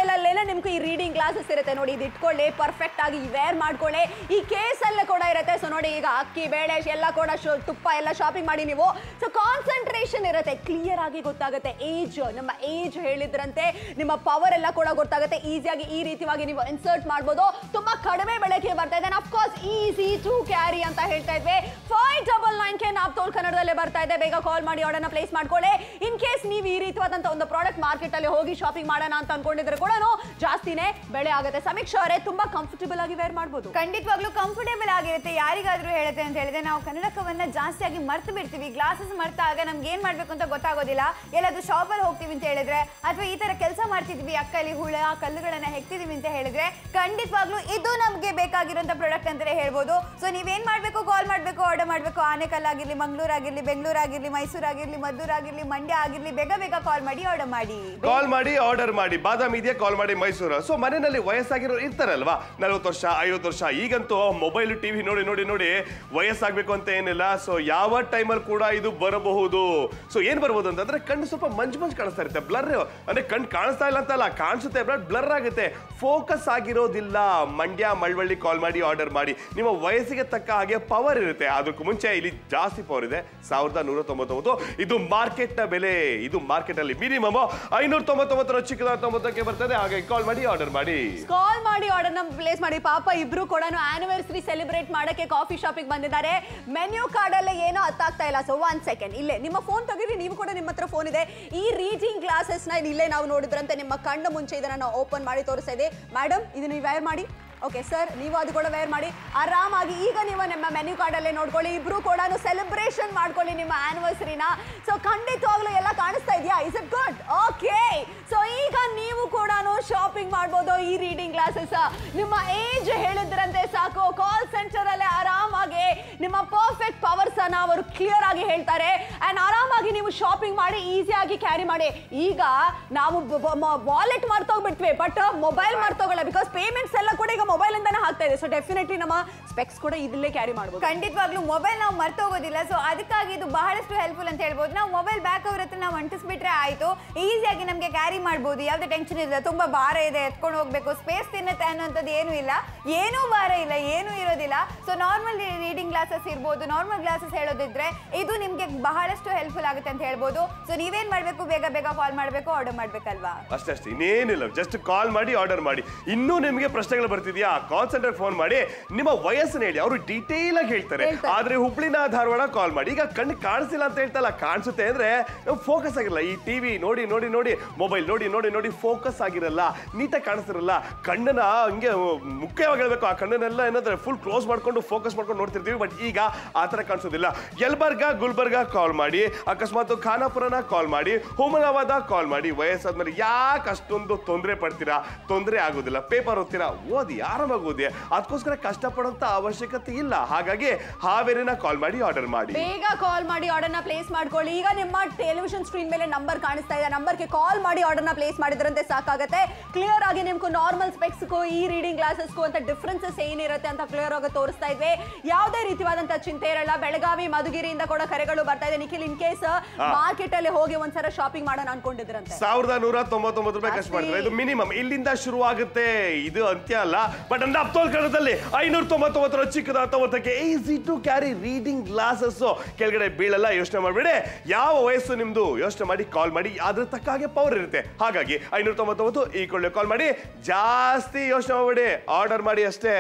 Speaker 3: ನಿಮ್ಗೆ ಈ ರೀಡಿಂಗ್ ಗ್ಲಾಸಸ್ ಇರುತ್ತೆ ನೋಡಿ ಇದು ಇಟ್ಕೊಳ್ಳಿ ಪರ್ಫೆಕ್ಟ್ ಆಗಿ ವೇರ್ ಮಾಡ್ಕೊಳ್ಳಿ ಈ ಕೇಸ್ ಅಲ್ಲೇ ಕೂಡ ಇರುತ್ತೆ ಸೊ ನೋಡಿ ಈಗ ಅಕ್ಕಿ ಬೇಳೆ ಎಲ್ಲ ಕೂಡ ಶೋ- ತುಪ್ಪ ಎಲ್ಲ ಶಾಪಿಂಗ್ ಮಾಡಿ ನೀವು ಸೊ ಕಾನ್ಸಂಟ್ರೇಷನ್ ಇರುತ್ತೆ ಕ್ಲಿಯರ್ ಆಗಿ ಗೊತ್ತಾಗುತ್ತೆ ಏಜ್ ನಮ್ಮ ಏಜ್ ಹೇಳಿದ್ರಂತೆ ನಿಮ್ಮ ಪವರ್ ಎಲ್ಲ ಕೂಡ ಗೊತ್ತಾಗುತ್ತೆ ಈಸಿಯಾಗಿ ಈ ರೀತಿಯಾಗಿ ನೀವು ಇನ್ಸರ್ಟ್ ಮಾಡ್ಬೋದು ತುಂಬಾ ಕಡಿಮೆ ಬೆಳಕಿಗೆ ಬರ್ತಾ ಇದೆ ಅಫ್ಕೋರ್ಸ್ ಈಸಿ ಟು ಕ್ಯಾರಿ ಅಂತ ಹೇಳ್ತಾ ಇದ್ವಿ five double nine K Naaptol ಕನ್ನಡದಲ್ಲೇ ಬರ್ತಾ ಇದೆ ಬೇಗ ಕಾಲ್ ಮಾಡಿ ಆರ್ಡರ್ನ ಪ್ಲೇಸ್ ಮಾಡ್ಕೊಳ್ಳಿ ಇನ್ ಕೇಸ್ ನೀವು ಈ ರೀತಿಯಾದಂತ ಒಂದು ಪ್ರಾಡಕ್ಟ್ ಮಾರ್ಕೆಟ್ ಅಲ್ಲಿ ಹೋಗಿ ಶಾಪಿಂಗ್ ಮಾಡೋಣ ಅಂತ ಅನ್ಕೊಂಡಿದ್ರೆ ಕೂಡ ಜಾಸ್ತಿನೇ ಬೆಳೆ ಆಗುತ್ತೆ ಸಮೀಕ್ಷಾ ಅವರೇ ತುಂಬಾ ಕಂಫರ್ಟಬಲ್ ಆಗಿ ವೇರ್ ಮಾಡ್ಬೋದು
Speaker 4: ಖಂಡಿತವಾಗ್ಲೂ ಕಂಫರ್ಟೇಬಲ್ ಆಗಿರುತ್ತೆ ಯಾರಿಗಾದ್ರೂ ಹೇಳುತ್ತೆ ಅಂತ ಹೇಳಿದ್ರೆ ನಾವು ಕನ್ನಡಕವನ್ನ ಜಾಸ್ತಿಯಾಗಿ ಮರ್ತು ಬಿಡ್ತೀವಿ ಗ್ಲಾಸಸ್ ಮರ್ತಾಗ ನಮ್ಗೆ ಏನ್ ಮಾಡ್ಬೇಕು ಅಂತ ಗೊತ್ತಾಗೋದಿಲ್ಲ ಎಲ್ಲಾದ್ರೂ ಶಾಪಲ್ಲಿ ಹೋಗ್ತೀವಿ ಅಂತ ಹೇಳಿದ್ರೆ ಅಥವಾ ಈ ತರ ಕೆಲಸ ಮಾಡ್ತಿದ್ವಿ ಅಕ್ಕಲ್ಲಿ ಹುಳ ಕಲ್ಲುಗಳನ್ನ ಹೆಕ್ತಿದೀವಿ ಅಂತ ಹೇಳಿದ್ರೆ ಖಂಡಿತವಾಗ್ಲೂ ಇದು ನಮ್ಗೆ ಬೇಕಾಗಿರುವಂತ ಪ್ರಾಡಕ್ಟ್ ಅಂತಾನೆ ಹೇಳ್ಬೋದು ಸೊ ನೀವೇನ್ ಮಾಡ್ಬೇಕು ಕಾಲ್ ಮಾಡ್ಬೇಕು ಆರ್ಡರ್ ಮಾಡ್ಬೇಕು ಆನೆಕಲ್ ಆಗಿರ್ಲಿ ಮಂಗಳೂರು ಆಗಿರ್ಲಿ ಬೆಂಗಳೂರು ಆಗಿರ್ಲಿ ಮೈಸೂರು ಆಗಿರ್ಲಿ ಮದ್ದೂರು ಆಗಿರ್ಲಿ ಮಂಡ್ಯ ಆಗಿರ್ಲಿ ಬೇಗ ಬೇಗ ಕಾಲ್ ಮಾಡಿ ಆರ್ಡರ್ ಮಾಡಿ
Speaker 2: ಕಾಲ್ ಮಾಡಿ ಆರ್ಡರ್ ಮಾಡಿ ಬಾದಾಮಿ ಇದೆಯಾ ಕಾಲ್ ಮಾಡಿ ಮೈಸೂರು ಸೊ ಮನೆಯಲ್ಲಿ ವಯಸ್ಸಾಗಿರೋರು ಇರ್ತಾರಲ್ವಾ ನಲ್ವತ್ತು ವರ್ಷ ಐವತ್ತು ವರ್ಷ ಈಗಂತೂ ಮೊಬೈಲ್ ಟಿವಿ ನೋಡಿ ನೋಡಿ ನೋಡಿ ವಯಸ್ಸಾಗಬೇಕು ಅಂತ ಏನಿಲ್ಲ ಸೊ ಯಾವ ಟೈಮಲ್ಲಿ ಕೂಡ ಇದು ಬರಬಹುದು ಸೊ ಏನ್ ಬರ್ಬೋದು ಅಂತಂದ್ರೆ ಕಣ್ಣು ಸ್ವಲ್ಪ ಮಂಜು ಮಂಜು ಕಾಣಿಸ್ತಾ ಇರುತ್ತೆ ಬ್ಲರ್ ಅಂದ್ರೆ ಕಣ್ಣು ಕಾಣಿಸ್ತಾ ಇಲ್ಲ ಅಂತಲ್ಲ ಕಾಣಿಸುತ್ತೆ ಬಟ್ ಬ್ಲರ್ ಆಗುತ್ತೆ ಫೋಕಸ್ ಆಗಿರೋದಿಲ್ಲ ಮಂಡ್ಯ ಮಳವಳ್ಳಿ ಕಾಲ್ ಮಾಡಿ ಆರ್ಡರ್ ಮಾಡಿ ನಿಮ್ಮ ವಯಸ್ಸಿಗೆ ತಕ್ಕ ಹಾಗೆ ಪವರ್ ಇರುತ್ತೆ ಅದಕ್ಕೂ ಮುಂಚೆ ಇಲ್ಲಿ ಜಾಸ್ತಿ ಪವರ್ ಇದೆ ಸಾವಿರದ ನೂರ ತೊಂಬತ್ತೊಂಬತ್ತು ಇದು ಮಾರ್ಕೆಟ್ ನ ಬೆಲೆ ಇದು ಮಾರ್ಕೆಟ್ ಅಲ್ಲಿ ಮಿನಿಮಮ್ ಐನೂರ ತೊಂಬತ್ತೊಂಬತ್ತರ ಚಿಕ್ಕದ ತೊಂಬತ್ತಕ್ಕೆ ಬರ್ತದೆ ಹಾಗೆ ಕಾಲ್ ಮಾಡಿ ಆರ್ಡರ್ ಮಾಡಿ
Speaker 3: ಕಾಲ್ ಮಾಡಿ ಆರ್ಡರ್ ನ ಪ್ಲೇಸ್ ಮಾಡಿ ಪಾಪ ಇಬ್ರು ಕೂಡ ಆನಿವರ್ಸರಿ ಸೆಲೆಬ್ರೇಟ್ ಮಾಡಕ್ಕೆ ಕಾಫಿ ಶಾಪಿಗೆ ಬಂದಿದ್ದಾರೆ ಮೆನ್ಯೂ ಕಾರ್ಡ್ ಅಲ್ಲೇ ಏನೋ ಅರ್ಥಾಗ್ತಾ ಇಲ್ಲ ಸೊ ಒನ್ ಸೆಕೆಂಡ್ ಇಲ್ಲೇ ನಿಮ್ಮ ಫೋನ್ ತೆಗೀರಿ ನೀವು ಕೂಡ ನಿಮ್ಮ ಹತ್ರ ಫೋನ್ ಇದೆ ಈ ರೀಡಿಂಗ್ ಗ್ಲಾಸಸ್ ನ ಇಲ್ಲೇ ನಾವು ನೋಡಿದ್ರಂತೆ ನಿಮ್ಮ ಕಣ್ಣು ಮುಂಚೆ ಇದನ್ನ ನಾವು ಓಪನ್ ಮಾಡಿ ತೋರಿಸ್ತಾ ಇದೆ ಮೇಡಮ್ ಇದನ್ನ ನೀವು ವೇರ್ ಮಾಡಿ ಓಕೆ ಸರ್ ನೀವು ಅದು ಕೂಡ ವೇರ್ ಮಾಡಿ ಆರಾಮಾಗಿ ಈಗ ನೀವು ನಿಮ್ಮ ಮೆನ್ಯೂ ಕಾರ್ಡ್ ಅಲ್ಲೇ ನೋಡ್ಕೊಳ್ಳಿ ಇಬ್ರು ಕೂಡ ಸೆಲೆಬ್ರೇಷನ್ ಮಾಡ್ಕೊಳ್ಳಿ ನಿಮ್ಮ ಆನಿವರ್ಸರಿನ ಸೊ ಖಂಡಿತವಾಗ್ಲೂ ಎಲ್ಲ ಕಾಣಿಸ್ತಾ ಇದೆಯಾ is it good okay so ಈಗ ನೀವು ಕೂಡ ಶಾಪಿಂಗ್ ಮಾಡ್ಬೋದು ಈ ರೀಡಿಂಗ್ ಗ್ಲಾಸಸ್ ನಿಮ್ಮ ಏಜ್ ಹೇಳಿದ್ರಂತೆ ಸಾಕು ಕಾಲ್ ಸೆಂಟರ್ ಅಲ್ಲೇ ಆರಾಮಾಗಿ ನಿಮ್ಮ ಪರ್ಫೆಕ್ಟ್ ಪವರ್ಸ್ ಅನ್ನ ಅವರು ಕ್ಲಿಯರ್ ಆಗಿ ಹೇಳ್ತಾರೆ ಅಂಡ್ ಆರಾಮಾಗಿ ನೀವು ಶಾಪಿಂಗ್ ಮಾಡಿ ಈಸಿಯಾಗಿ ಕ್ಯಾರಿ ಮಾಡಿ ಈಗ ನಾವು ವಾಲೆಟ್ ಮರ್ತೋಗ್ಬಿಟ್ವಿ ಬಟ್ ಮೊಬೈಲ್ ಮರ್ತೋಗಲ್ಲ ಬಿಕಾಸ್ ಪೇಮೆಂಟ್ಸ್ ಎಲ್ಲ ಕೂಡ ಈಗ ಮೊಬೈಲ್ ಇಂದಾನೆ ಹಾಕ್ತಾ ಇದೆ ಸೊ ಡೆಫಿನೆಟ್ಲಿ ನಮ್ಮ ಸ್ಪೆಕ್ಸ್ ಕೂಡ ಇಲ್ಲೇ ಕ್ಯಾರಿ ಮಾಡ್ಬೋದು
Speaker 4: ಖಂಡಿತವಾಗ್ಲೂ ಮೊಬೈಲ್ ನಾವು ಮರ್ತೋಗೋದಿಲ್ಲ ಸೊ ಅದಕ್ಕಾಗಿ ಇದು ಬಹಳಷ್ಟು ಹೆಲ್ಪ್ಫುಲ್ ಅಂತ ಹೇಳ್ಬೋದು ನಾವು ಮೊಬೈಲ್ ಬ್ಯಾಕ್ ಅವ್ರ ಹತ್ರ ನಾವು ಅಂಟಿಸ್ಬಿಟ್ರೆ ಆಯ್ತು ಈಸಿಯಾಗಿ ನಮಗೆ ಕ್ಯಾರಿ ಮಾಡ್ಬೋದು ಯಾವುದೇ ಟೆನ್ಷನ್ ಇಲ್ಲ ತುಂಬಾ ಭಾರ ಇದೆ ಎತ್ಕೊಂಡು ಹೋಗ್ಬೇಕು ಸ್ಪೇಸ್ ತಿನ್ನುತ್ತೆ ಅನ್ನೋಂಥದ್ದು ಏನೂ ಇಲ್ಲ ಏನೂ ಭಾರ ಇಲ್ಲ ಏನೂ ಇರೋದಿಲ್ಲ ಸೊ ನಾರ್ಮಲ್ ರೀಡಿಂಗ್ ಗ್ಲಾಸಸ್ ಇರ್ಬೋದು ನಾರ್ಮಲ್ ಗ್ಲಾಸಸ್ ಹೇಳೋದಿದ್ರೆ ಇದು ನಿಮಗೆ ಬಹಳಷ್ಟು ಹೆಲ್ಪ್ಫುಲ್ ಆಗುತ್ತೆ ಅಂತ ಹೇಳ್ಬೋದು ಸೊ ನೀವೇನ್ ಮಾಡಬೇಕು ಬೇಗ ಬೇಗ ಕಾಲ್ ಮಾಡಬೇಕು ಆರ್ಡರ್ ಮಾಡ್ಬೇಕಲ್ವಾ
Speaker 2: ಅಷ್ಟೇ ಅಷ್ಟೇ ಇನ್ನೇನಿಲ್ಲ ಜಸ್ಟ್ ಕಾಲ್ ಮಾಡಿ ಆರ್ಡರ್ ಮಾಡಿ ಇನ್ನೂ ನಿಮಗೆ ಪ್ರಶ್ನೆಗಳು ಬರ್ತಿದ್ಯಾ ಕಾಲ್ ಸೆಂಟರ್ ಫೋನ್ ಮಾಡಿ ನಿಮ್ಮ ವಯಸ್ಸನ್ನ ಹೇಳಿ ಅವರು ಡೀಟೇಲ್ ಆಗಿ ಹೇಳ್ತಾರೆ
Speaker 3: ಹೇಳ್ತಾರೆ.
Speaker 2: ಆದ್ರೆ ಹುಬ್ಳಿನ ಧಾರವಾಡ ಕಾಲ್ ಮಾಡಿ ಈಗ ಕಣ್ಣು ಕಾಣಿಸಿಲ್ಲ ಅಂತ ಹೇಳ್ತಲ್ಲ ಕಾಣಿಸುತ್ತೆ ಅಂದ್ರೆ ಫೋಕಸ್ ಆಗಿರಲ್ಲ ಈ ಟಿವಿ ನೋಡಿ ನೋಡಿ ನೋಡಿ ಮೊಬೈಲ್ ನೋಡಿ ನೋಡಿ ನೋಡಿ ಫೋಕಸ್ ಆಗಿರಲ್ಲ ನೀಟಾಗಿ ಕಾಣಿಸ್ತಿರಲ್ಲ ಕಣ್ಣನ್ನ ಹಂಗೆ ಮುಖ್ಯವಾಗಿ ಹೇಳ್ಬೇಕು ಆ ಕಣ್ಣನ್ನೆಲ್ಲ ಏನಂದ್ರೆ ಫುಲ್ ಕ್ಲೋಸ್ ಮಾಡ್ಕೊಂಡು ಫೋಕಸ್ ಮಾಡ್ಕೊಂಡು ನೋಡ್ತಿರ್ತೀವಿ ಬಟ್ ಈಗ ಆ ಥರ ಕಾಣಿಸೋದಿಲ್ಲ ಯಲ್ಬರ್ಗ ಗುಲ್ಬರ್ಗ ಕಾಲ್ ಮಾಡಿ ಅಕಸ್ಮಾತ್ ಖಾನಾಪುರನ ಕಾಲ್ ಮಾಡಿ ಹುಮನಾಬಾದ ಕಾಲ್ ಮಾಡಿ ವಯಸ್ಸಾದ್ಮೇಲೆ ಯಾಕೆ ಅಷ್ಟೊಂದು ತೊಂದರೆ ಪಡ್ತೀರಾ ತೊಂದರೆ ಆಗೋದಿಲ್ಲ ಪೇಪರ್ ಓದ್ತೀರಾ ಓದಿ ಆರಾಮಾಗಿ ಓದಿ ಅದಕ್ಕೋಸ್ಕರ ಕಷ್ಟಪಡೋಂಥ ಅವಶ್ಯಕತೆ ಇಲ್ಲ ಹಾಗಾಗಿ ಹಾವೇರಿನ ಕಾಲ್ ಮಾಡಿ ಆರ್ಡರ್ ಮಾಡಿ
Speaker 3: ಬೇಗ ಕಾಲ್ ಮಾಡಿ ಆರ್ಡರ್ನ ಪ್ಲೇಸ್ ಮಾಡ್ಕೊಳ್ಳಿ ಈಗ ನಿಮ್ಮ ಟೆಲಿವಿಷನ್ ಸ್ಕ್ರೀನ್ ಮೇಲೆ ನಂಬರ್ ಕಾಣಿಸ್ತಾ ಇದೆ ನಂಬರ್ಗೆ ಕಾಲ್ ಮಾಡಿ ಆರ್ಡರ್ನ ಪ್ಲೇಸ್ ಮಾಡಿದ್ರಂತೆ ಸಾಕಾಗುತ್ತೆ ಕ್ಲಿಯರ್ ಆಗಿ ನಿಮ್ಗೆ ನಾರ್ಮಲ್ ಸ್ಪೆಕ್ಸ್ಗೂ ಈ ರೀಡಿಂಗ್ ಗ್ಲಾಸಸ್ಗೂ ಅಂತ ಡಿಫ್ರೆನ್ಸಸ್ ಏನಿರುತ್ತೆ ಅಂತ ಕ್ಲಿಯರ್ ಆಗಿ ತೋರಿಸ್ತಾ ಇದ್ವಿ ಯಾವುದೇ ರೀತಿಯಾದಂತ ಚಿಂತೆ ಇರಲ್ಲ ಬೆಳಗಾವಿ ಮಧುಗಿರಿಯಿಂದ ಕೂಡ ಕರೆಗಳು ಬರ್ತಾ ಇದೆ ನಿಖಿಲ್ ಇನ್ ಕೇಸ್ ಮಾರ್ಕೆಟ್ ಅಲ್ಲಿ ಹೋಗಿ ಒಂದ್ಸಲ ಶಾಪಿಂಗ್ ಮಾಡೋಣ ಅನ್ಕೊಂಡಿದ್ರಂತೆ
Speaker 2: ಸಾವಿರದ ನೂರ ತೊಂಬತ್ತೊಂಬತ್ತು ರೂಪಾಯಿ ಖರ್ಚು ಮಾಡ್ತಾರೆ ಇದು ಮಿನಿಮಮ್ ಇಲ್ಲಿಂದ ಶುರು ಆಗುತ್ತೆ ಇದು ಅಂತ್ಯ ಅಲ್ಲ ಬಟ್ ಅಂದ್ರೆ ಅಪ್ತೋಲ್ ಕನ್ನಡದಲ್ಲಿ ಐನೂರ ತೊಂಬತ್ತೊಂಬತ್ತರ ಚಿಕ್ಕದ ತೊಂಬತ್ತಕ್ಕೆ easy to carry reading glasses ಕೆಳಗಡೆ ಬೀಳಲ್ಲ ಯೋಚನೆ ಮಾಡಬೇಡಿ ಯಾವ ವಯಸ್ಸು ನಿಮ್ದು ಯೋಚನೆ ಮಾಡಿ ಕಾಲ್ ಮಾಡಿ ಅದ್ರ ತಕ್ಕ ಹಾಗೆ ಪವರ್ ಇರುತ್ತೆ ಹಾಗಾಗಿ ಐನೂರ ತೊಂಬತ್ತೊಂಬತ್ತು ಈ ಕೊಳ್ಳೆ ಕಾಲ್ ಮಾಡಿ ಜಾಸ್ತಿ ಯೋಚನೆ ಮಾಡಬೇಡಿ ಆರ್ಡರ್ ಮಾಡಿ ಅಷ್ಟೇ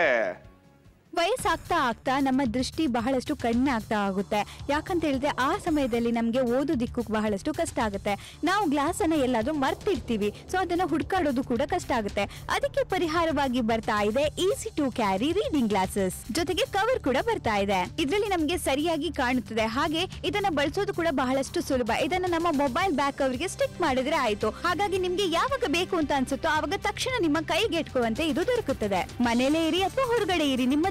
Speaker 1: ವಯಸ್ಸಾಗ್ತಾ ಆಗ್ತಾ ನಮ್ಮ ದೃಷ್ಟಿ ಬಹಳಷ್ಟು ಕಡಿಮೆ ಆಗ್ತಾ ಆಗುತ್ತೆ ಯಾಕಂತ ಹೇಳಿದ್ರೆ ಆ ಸಮಯದಲ್ಲಿ ನಮಗೆ ಓದೋದಿಕ್ಕೂ ಬಹಳಷ್ಟು ಕಷ್ಟ ಆಗುತ್ತೆ ನಾವು ಗ್ಲಾಸ್ ಅನ್ನ ಎಲ್ಲಾದ್ರೂ ಮರ್ತಿರ್ತೀವಿ ಸೊ ಅದನ್ನ ಹುಡ್ಕಾಡೋದು ಕೂಡ ಕಷ್ಟ ಆಗುತ್ತೆ ಅದಕ್ಕೆ ಪರಿಹಾರವಾಗಿ ಬರ್ತಾ ಇದೆ easy to carry reading glasses ಜೊತೆಗೆ ಕವರ್ ಕೂಡ ಬರ್ತಾ ಇದೆ ಇದರಲ್ಲಿ ನಮಗೆ ಸರಿಯಾಗಿ ಕಾಣುತ್ತದೆ ಹಾಗೆ ಇದನ್ನ ಬಳಸೋದು ಕೂಡ ಬಹಳಷ್ಟು ಸುಲಭ ಇದನ್ನ ನಮ್ಮ ಮೊಬೈಲ್ ಬ್ಯಾಕ್ ಅವರಿಗೆ ಸ್ಟಿಕ್ ಮಾಡಿದ್ರೆ ಆಯ್ತು ಹಾಗಾಗಿ ನಿಮ್ಗೆ ಯಾವಾಗ ಬೇಕು ಅಂತ ಅನ್ಸುತ್ತೋ ಆವಾಗ ತಕ್ಷಣ ನಿಮ್ಮ ಕೈಗೆ ಎಟ್ಕುವಂತೆ ಇದು ದೊರಕುತ್ತದೆ ಮನೇಲೇ ಇರಿ ಅಥವಾ ಹೊರಗಡೆ ಇರಿ ನಿಮ್ಮ